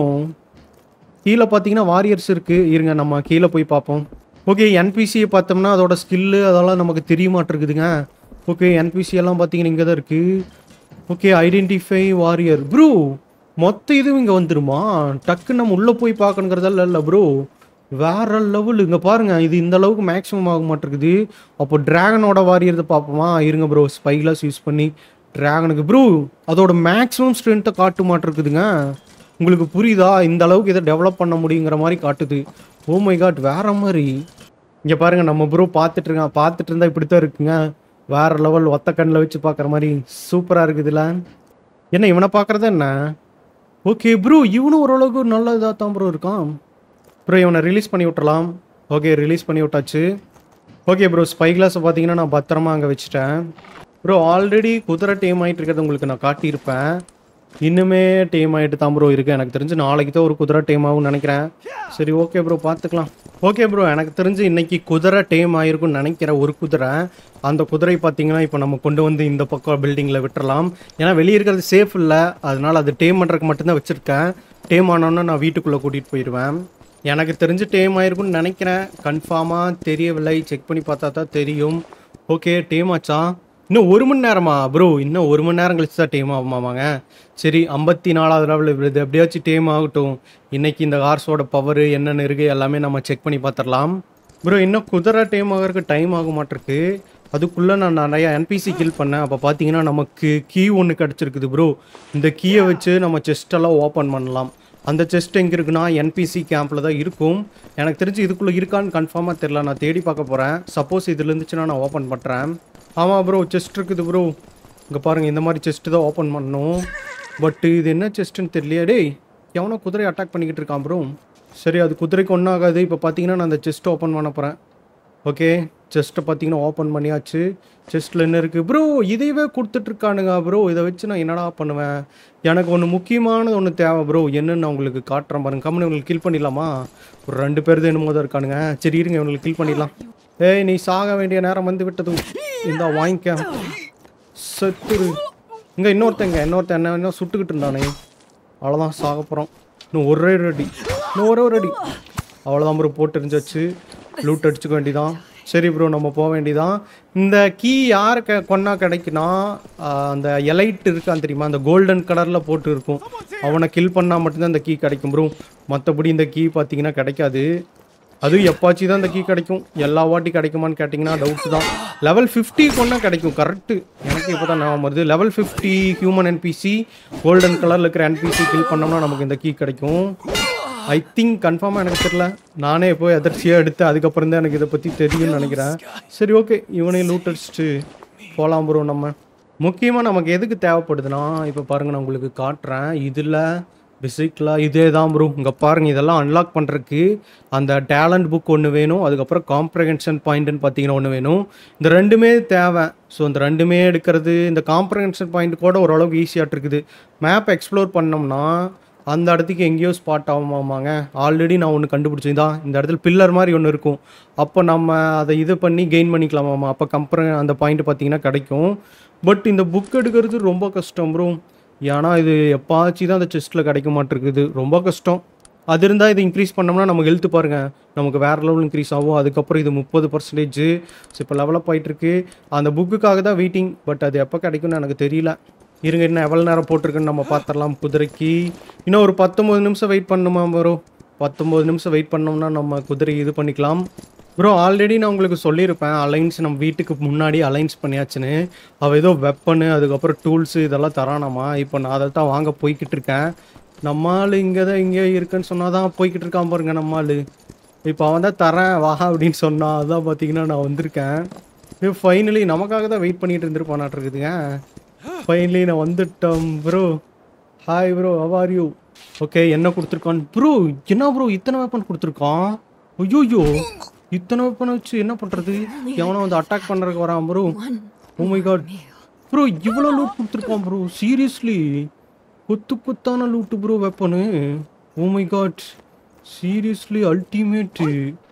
கீழே பார்த்தீங்கன்னா வாரியர்ஸ் இருக்குது இருங்க நம்ம கீழே போய் பார்ப்போம் ஓகே என்பிசியை பார்த்தோம்னா அதோட ஸ்கில்லு அதெல்லாம் நமக்கு தெரிய மாட்டிருக்குதுங்க ஓகே என்பிசி எல்லாம் பார்த்தீங்கன்னா இங்கே தான் இருக்குது ஓகே ஐடென்டிஃபை வாரியர் ப்ரோ மொத்த இதுவும் இங்கே வந்துருமா டக்குன்னு நம்ம உள்ளே போய் பார்க்கணுங்கிறதெல்லாம் இல்லை ப்ரோ வேற லெவல் இங்கே பாருங்க இது இந்த அளவுக்கு மேக்ஸிமம் ஆக மாட்டிருக்குது அப்போ டிராகனோட வாரியத்தை பார்ப்போமா இருங்க ப்ரோ ஸ்பைலாஸ் யூஸ் பண்ணி டிராகனுக்கு ப்ரோ அதோட மேக்ஸிமம் ஸ்ட்ரென்த்தை காட்டு மாட்டிருக்குதுங்க உங்களுக்கு புரியுதா இந்த அளவுக்கு இதை டெவலப் பண்ண முடியுங்கிற மாதிரி காட்டுது ஓ மை காட் வேற மாதிரி இங்கே பாருங்க நம்ம ப்ரோ பார்த்துட்டு இருக்கான் பார்த்துட்டு இருந்தா இப்படி தான் இருக்குங்க வேற லெவல் ஒத்த கண்ணில் வச்சு பார்க்குற மாதிரி சூப்பராக இருக்குதுல்ல என்ன இவனை பார்க்குறது என்ன ஓகே ப்ரோ இவனும் ஓரளவுக்கு நல்ல இதாக தான் ப்ரோ இருக்கான் ப்ரோ இவனை ரிலீஸ் பண்ணி விட்டுறலாம் ஓகே ரிலீஸ் பண்ணி விட்டாச்சு ஓகே ப்ரோ ஸ்பை கிளாஸை பார்த்தீங்கன்னா நான் பத்திரமா அங்கே வச்சுட்டேன் ப்ரோ ஆல்ரெடி குதிரை டீம் ஆகிட்டு இருக்கிறது உங்களுக்கு நான் காட்டியிருப்பேன் இன்னுமே டீம் ஆகிட்டு தான் ப்ரோ இருக்கு எனக்கு தெரிஞ்சு நாளைக்கு தான் ஒரு குதிரை டீம் ஆகும்னு நினைக்கிறேன் சரி ஓகே ப்ரோ பார்த்துக்கலாம் ஓகே ப்ரோ எனக்கு தெரிஞ்சு இன்னைக்கு குதிரை டீம் ஆயிருக்கும்னு நினைக்கிற ஒரு குதிரை அந்த குதிரை பார்த்தீங்கன்னா இப்போ நம்ம கொண்டு வந்து இந்த பக்கம் பில்டிங்கில் விட்டுறலாம் ஏன்னா வெளியே இருக்கிறது சேஃப் இல்லை அதனால அது டேம் பண்ணுறதுக்கு மட்டும்தான் வச்சுருக்கேன் டேம் ஆனோன்னு நான் வீட்டுக்குள்ளே கூட்டிகிட்டு போயிடுவேன் எனக்கு தெரிஞ்சு டேம் ஆயிருக்கும்னு நினைக்கிறேன் கன்ஃபார்மாக தெரியவில்லை செக் பண்ணி பார்த்தா தான் தெரியும் ஓகே டேம் ஆச்சா இன்னும் ஒரு மணி நேரமா ப்ரோ இன்னும் ஒரு மணி நேரம் கழிச்சு தான் டேம் ஆகுமாமாங்க சரி ஐம்பத்தி நாலாவது லெவலில் விழுது எப்படியாச்சும் டேம் ஆகட்டும் இன்னைக்கு இந்த ஹார்ஸோட பவர் என்னென்ன இருக்கு எல்லாமே நம்ம செக் பண்ணி பார்த்துடலாம் ப்ரோ இன்னும் குதிரை டேம் ஆகிறதுக்கு டைம் ஆக மாட்டிருக்கு அதுக்குள்ளே நான் நிறைய என்பிசி கில் பண்ணேன் அப்போ பார்த்தீங்கன்னா நமக்கு கீ ஒன்று கிடச்சிருக்குது ப்ரோ இந்த கீயை வச்சு நம்ம செஸ்டெல்லாம் ஓப்பன் பண்ணலாம் அந்த செஸ்ட் எங்கே இருக்குன்னா என்பிசி கேம்பில் தான் இருக்கும் எனக்கு தெரிஞ்சு இதுக்குள்ளே இருக்கான்னு கன்ஃபார்மாக தெரில நான் தேடி பார்க்க போகிறேன் சப்போஸ் இதில் இருந்துச்சுன்னா நான் ஓப்பன் பண்ணுறேன் ஆமாம் ப்ரோ செஸ்ட் இருக்குது ப்ரோ இங்கே பாருங்கள் இந்த மாதிரி செஸ்ட்டு தான் ஓப்பன் பண்ணணும் பட் இது என்ன செஸ்ட்டுன்னு தெரியலையே டேய் எவனோ குதிரை அட்டாக் பண்ணிக்கிட்டு இருக்கான் ப்ரோ சரி அது குதிரைக்கு ஒன்றும் ஆகாது இப்போ பார்த்தீங்கன்னா நான் அந்த செஸ்ட் ஓப்பன் பண்ண போகிறேன் ஓகே செஸ்ட்டை பார்த்தீங்கன்னா ஓப்பன் பண்ணியாச்சு செஸ்ட்டில் என்ன இருக்குது ப்ரோ இதையவே கொடுத்துட்ருக்கானுங்க ப்ரோ இதை வச்சு நான் என்னடா பண்ணுவேன் எனக்கு ஒன்று முக்கியமானது ஒன்று தேவை ப்ரோ என்னன்னு நான் உங்களுக்கு காட்டுறேன் பாருங்க கம்பெனி உங்களுக்கு கில் பண்ணிடலாமா ஒரு ரெண்டு பேர் தான் என்னமோ தான் இருக்கானுங்க சரி இருங்க உங்களுக்கு கில் பண்ணிடலாம் ஏய் நீ சாக வேண்டிய நேரம் வந்து விட்டது இந்த வாங்கிக்க செத்துரு இங்கே இன்னொருத்தங்க இன்னொருத்தன் என்ன என்ன சுட்டுக்கிட்டு இருந்தானே அவ்வளோதான் சாக போகிறோம் இன்னும் ஒரே ரெடி இன்னும் ஒரே ஒரு அடி அவ்வளோதான் ப்ரோ போட்டு இருந்துச்சு லூட் அடிச்சுக்க வேண்டியதான் சரி ப்ரோ நம்ம போக வேண்டியதான் இந்த கீ யாருக்கு கொன்னா கிடைக்குன்னா ஆஹ், அந்த எலைட் இருக்கான் தெரியுமா அந்த கோல்டன் கலரில் போட்டு இருக்கும் அவனை கில் பண்ணால் மட்டும்தான் இந்த கீ கிடைக்கும் ப்ரோ மற்றபடி இந்த கீ பார்த்தீங்கன்னா கிடைக்காது அதுவும் எப்பாச்சும் தான் இந்த கீ கிடைக்கும் எல்லா வாட்டி கிடைக்குமான்னு கேட்டிங்கன்னா டவுட் தான் லெவல் ஃபிஃப்டி கொண்டா கிடைக்கும் கரெக்டு எனக்கு இப்போ தான் ஞாபகம் வருது level fifty human NPC golden கலரில் இருக்கிற என்பிசி கில் பண்ணோம்னா நமக்கு இந்த கீ கிடைக்கும் ஐ திங்க் கன்ஃபார்மாக எனக்கு தெரியல நானே போய் எதர்ச்சியாக எடுத்து அதுக்கப்புறம் தான் எனக்கு இதை பற்றி தெரியும்னு நினைக்கிறேன் சரி ஓகே இவனையும் லூட் அடிச்சுட்டு போகலாம் ப்ரோ நம்ம முக்கியமாக நமக்கு எதுக்கு தேவைப்படுதுன்னா இப்போ பாருங்க நான் உங்களுக்கு காட்டுறேன் இதில் பேசிக்கலாக இதே தான் ப்ரோ இங்கே பாருங்க இதெல்லாம் அன்லாக் பண்ணுறதுக்கு அந்த டேலண்ட் புக் ஒன்று வேணும் அதுக்கப்புறம் காம்ப்ரஹென்ஷன் பாயிண்ட்னு பார்த்தீங்கன்னா ஒன்று வேணும் இந்த ரெண்டுமே தேவை ஸோ இந்த ரெண்டுமே எடுக்கிறது இந்த காம்ப்ரஹென்ஷன் பாயிண்ட் கூட ஓரளவுக்கு ஈஸியாக இருக்குது மேப் எக்ஸ்ப்ளோர் பண்ணோம்னா அந்த இடத்துக்கு எங்கேயோ ஸ்பாட் ஆகுமாமாங்க ஆல்ரெடி நான் ஒன்று கண்டுபிடிச்சேன் தான் இந்த இடத்துல பில்லர் மாதிரி ஒன்று இருக்கும் அப்போ நம்ம அதை இது பண்ணி கெயின் பண்ணிக்கலாமாமா அப்போ கம்பெனி அந்த பாயிண்ட் பார்த்தீங்கன்னா கிடைக்கும் பட் இந்த புக் எடுக்கிறது ரொம்ப கஷ்டம் ப்ரோ ஏன்னா இது எப்பாச்சும் தான் அந்த செஸ்ட்டில் கிடைக்க மாட்டிருக்குது ரொம்ப கஷ்டம் அது இருந்தால் இது இன்க்ரீஸ் பண்ணோம்னா நமக்கு ஹெல்த் பாருங்கள் நமக்கு வேறு லெவல் இன்க்ரீஸ் ஆகும் அதுக்கப்புறம் இது முப்பது பர்சன்டேஜ் ஸோ இப்போ லெவலப் ஆகிட்டுருக்கு அந்த புக்குக்காக தான் வெயிட்டிங் பட் அது எப்போ கிடைக்கும்னு எனக்கு தெரியல இருங்க இன்னும் எவ்வளோ நேரம் போட்டிருக்குன்னு நம்ம பார்த்துடலாம் குதிரைக்கு இன்னும் ஒரு பத்தொம்பது நிமிஷம் வெயிட் பண்ணுமா ப்ரோ பத்தொம்பது நிமிஷம் வெயிட் பண்ணோம்னா நம்ம குதிரை இது பண்ணிக்கலாம் ப்ரோ ஆல்ரெடி நான் உங்களுக்கு சொல்லியிருப்பேன் அலைன்ஸ் நம்ம வீட்டுக்கு முன்னாடி அலைன்ஸ் பண்ணியாச்சுன்னு அவள் ஏதோ வெப்பனு அதுக்கப்புறம் டூல்ஸு இதெல்லாம் தரானாமா இப்போ நான் அதை தான் வாங்க போய்கிட்டு இருக்கேன் நம்ம ஆள் இங்கே தான் இங்கே இருக்குன்னு சொன்னால் தான் போய்கிட்டு இருக்கான் பாருங்க நம்ம ஆள் இப்போ அவன் தான் தரேன் வா அப்படின்னு சொன்னான் அதான் பார்த்தீங்கன்னா நான் வந்திருக்கேன் ஃபைனலி நமக்காக தான் வெயிட் பண்ணிட்டு இருந்திருப்பானாட்டு இருக்குதுங்க ஃபைனலி நான் வந்துட்டேன் bro hi bro are you okay என்ன கொடுத்துருக்கான் ப்ரோ என்ன ப்ரோ இத்தனை வெப்பன் கொடுத்துருக்கான் ஐயோயோ இத்தனை வெப்பனை வச்சு என்ன பண்ணுறது எவனோ வந்து அட்டாக் பண்ணுறதுக்கு வரான் bro oh my God bro இவ்வளோ லூட் கொடுத்துருக்கான் ப்ரோ சீரியஸ்லி குத்து குத்தான loot bro weapon oh my God seriously ultimate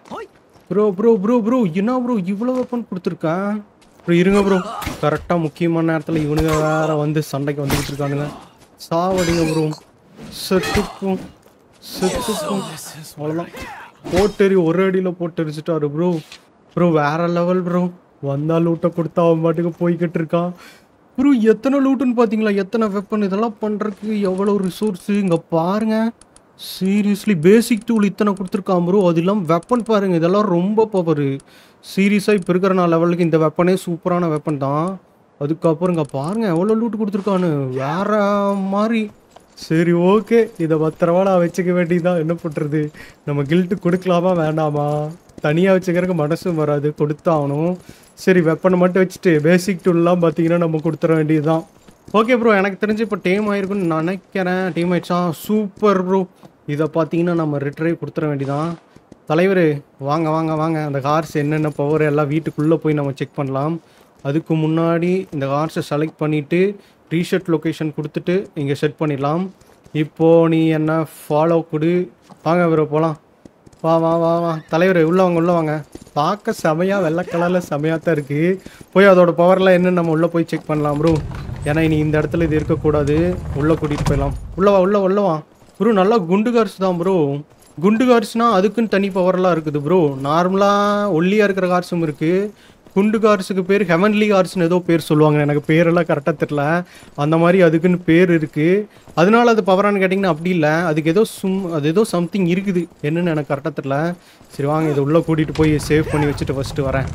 bro bro bro bro என்ன ப்ரோ இவ்வளோ வெப்பன் கொடுத்துருக்கேன் ப்ரோ இருங்க ப்ரோ கரெக்டாக முக்கியமான நேரத்தில் இவனுங்க வேற வந்து சண்டைக்கு வந்துக்கிட்டு இருக்கானுங்க சாவடிங்க ப்ரோ செத்துக்கும் செத்துக்கும் அவ்வளோதான் போட்டெறி ஒரு அடியில் போட்டு எரிச்சிட்டாரு ப்ரோ ப்ரோ வேற லெவல் ப்ரோ வந்தா லூட்டை கொடுத்தா அவன் பாட்டுக்கு போய்கிட்டு இருக்கான் ப்ரோ எத்தனை லூட்டுன்னு பார்த்தீங்களா எத்தனை வெப்பன் இதெல்லாம் பண்ணுறதுக்கு எவ்வளோ ரிசோர்ஸு இங்கே பாருங்க சீரியஸ்லி பேசிக் டூல் இத்தனை கொடுத்துருக்கான் ப்ரோ அது இல்லாமல் வெப்பன் பாருங்க இதெல்லாம் ரொம்ப பவர் சீரியஸாக இப்போ இருக்கிற நான் லெவலுக்கு இந்த வெப்பனே சூப்பரான வெப்பன் தான் அதுக்கப்புறம் இங்கே பாருங்க எவ்வளோ லூட் கொடுத்துருக்கான்னு வேற மாதிரி சரி ஓகே இதை பத்திரமா நான் வச்சுக்க வேண்டியதுதான் என்ன பண்ணுறது நம்ம கில்ட்டு கொடுக்கலாமா வேண்டாமா தனியாக வச்சுக்கிறதுக்கு மனசும் வராது கொடுத்தாகணும் சரி வெப்பனை மட்டும் வச்சுட்டு பேசிக் டூல்லாம் பார்த்தீங்கன்னா நம்ம கொடுத்துட வேண்டியதுதான் ஓகே ப்ரோ எனக்கு தெரிஞ்சு இப்போ டீம் ஆயிருக்குன்னு நினைக்கிறேன் டீம் ஆயிடுச்சா சூப்பர் ப்ரோ இதை பார்த்தீங்கன்னா நம்ம ரிட்ரைவ் கொடுத்துட வேண்டியதான் தலைவர் வாங்க வாங்க வாங்க அந்த கார்ஸ் என்னென்ன பவர் எல்லாம் வீட்டுக்குள்ளே போய் நம்ம செக் பண்ணலாம் அதுக்கு முன்னாடி இந்த கார்ஸை செலக்ட் பண்ணிவிட்டு ரீசெட் லொக்கேஷன் கொடுத்துட்டு இங்கே செட் பண்ணிடலாம் இப்போது நீ என்ன ஃபாலோ கொடு வாங்க ப்ரோ போகலாம் வா வா வா வா தலைவர் உள்ள வாங்க உள்ள வாங்க பார்க்க செமையாக வெள்ளை கலரில் செமையாக தான் இருக்குது போய் அதோட பவர்லாம் என்னன்னு நம்ம உள்ளே போய் செக் பண்ணலாம் ப்ரோ ஏன்னா இனி இந்த இடத்துல இது இருக்கக்கூடாது உள்ளே கூட்டிகிட்டு போயிடலாம் உள்ள வா உள்ள உள்ள வா ப்ரோ நல்லா குண்டு கார்ஸ் தான் ப்ரோ குண்டு கார்ஸ்னால் அதுக்குன்னு தனி பவர்லாம் இருக்குது ப்ரோ நார்மலாக ஒல்லியாக இருக்கிற கார்ஸும் இருக்குது குண்டு கார்ஸுக்கு பேர் ஹெவன்லி கார்ஸ்னு ஏதோ பேர் சொல்லுவாங்க எனக்கு பேரெல்லாம் கரெக்டாக தெரில அந்த மாதிரி அதுக்குன்னு பேர் இருக்குது அதனால அது பவரானு கேட்டிங்கன்னா அப்படி இல்லை அதுக்கு ஏதோ சும் அது ஏதோ சம்திங் இருக்குது என்னன்னு எனக்கு கரெக்டாக தெரில சரி வாங்க இதை உள்ளே கூட்டிகிட்டு போய் சேவ் பண்ணி வச்சுட்டு ஃபஸ்ட்டு வரேன்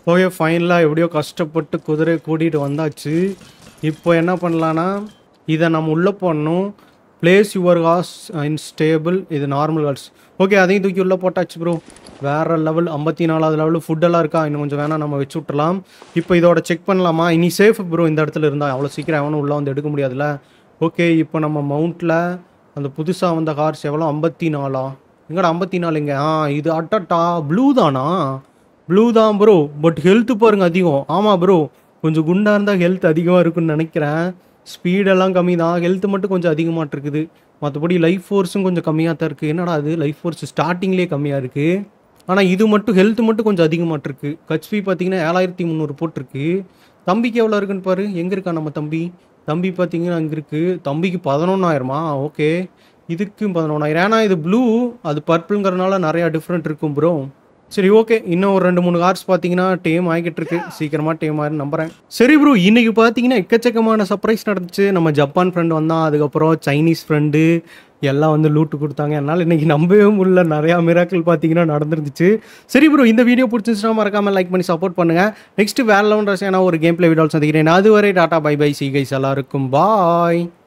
ஓகே ஃபைனலாக எப்படியோ கஷ்டப்பட்டு குதிரை கூட்டிகிட்டு வந்தாச்சு இப்போ என்ன பண்ணலான்னா இதை நம்ம உள்ளே போடணும் place your horse in stable இது நார்மல் ஹார்ஸ் ஓகே அதையும் தூக்கி உள்ளே போட்டாச்சு ப்ரோ வேறு லெவல் ஐம்பத்தி நாலாவது லெவலில் ஃபுட்டெல்லாம் இருக்கா இன்னும் கொஞ்சம் வேணால் நம்ம வச்சு விட்றலாம் இப்போ இதோட செக் பண்ணலாமா இனி சேஃப் ப்ரோ இந்த இடத்துல இருந்தால் அவ்வளோ சீக்கிரம் எவனும் உள்ளே வந்து எடுக்க முடியாதுல்ல ஓகே இப்போ நம்ம மவுண்ட்டில் அந்த புதுசாக வந்த கார்ஸ் எவ்வளோ ஐம்பத்தி நாலா எங்கடா ஐம்பத்தி நாலுங்க ஆ இது அட்டட்டா ப்ளூ தானா ப்ளூ தான் ப்ரோ பட் ஹெல்த்து பாருங்க அதிகம் ஆமாம் ப்ரோ கொஞ்சம் குண்டாக இருந்தால் ஹெல்த் அதிகமாக இருக்குன்னு நினைக்கிறேன் ஸ்பீடெல்லாம் கம்மி தான் ஹெல்த் மட்டும் கொஞ்சம் அதிகமாக இருக்குது மற்றபடி லைஃப் ஃபோர்ஸும் கொஞ்சம் கம்மியாக தான் இருக்குது என்னடா அது லைஃப் ஃபோர்ஸ் ஸ்டார்டிங்லேயே கம்மியாக இருக்குது ஆனால் இது மட்டும் ஹெல்த் மட்டும் கொஞ்சம் அதிகமாக இருக்கு ஹெச்பி பார்த்தீங்கன்னா ஏழாயிரத்தி முந்நூறு போட்டிருக்கு தம்பிக்கு எவ்வளோ இருக்குன்னு பாரு எங்கே இருக்கா நம்ம தம்பி தம்பி பார்த்தீங்கன்னா அங்கே இருக்குது தம்பிக்கு பதினொன்றாயிரமா ஓகே இதுக்கும் பதினொன்றாயிரம் ஏன்னா இது ப்ளூ அது பர்பிள்ங்கிறனால நிறையா டிஃப்ரெண்ட் இருக்கும் ப்ரோ சரி ஓகே இன்னும் ஒரு ரெண்டு மூணு கார்ஸ் பார்த்தீங்கன்னா டேம் ஆகிட்டு இருக்கு சீக்கிரமாக டேம் ஆயிரும் நம்புறேன் சரி ப்ரோ இன்னைக்கு பார்த்தீங்கன்னா எக்கச்சக்கமான சர்ப்ரைஸ் நடந்துச்சு நம்ம ஜப்பான் ஃப்ரெண்டு வந்தான் அதுக்கப்புறம் சைனீஸ் ஃப்ரெண்டு எல்லாம் வந்து லூட்டு கொடுத்தாங்க என்னால் இன்னைக்கு நம்பவே முடியல நிறையா மிராக்கள் பார்த்தீங்கன்னா நடந்துருந்துச்சு சரி ப்ரோ இந்த வீடியோ பிடிச்சிருச்சுன்னா மறக்காம லைக் பண்ணி சப்போர்ட் பண்ணுங்க நெக்ஸ்ட் வேற லெவன் ரசியான ஒரு கேம் பிளே வீடியோ சந்திக்கிறேன் அதுவரை டாடா பை பை சி கைஸ் எல்லாருக்கும் பாய்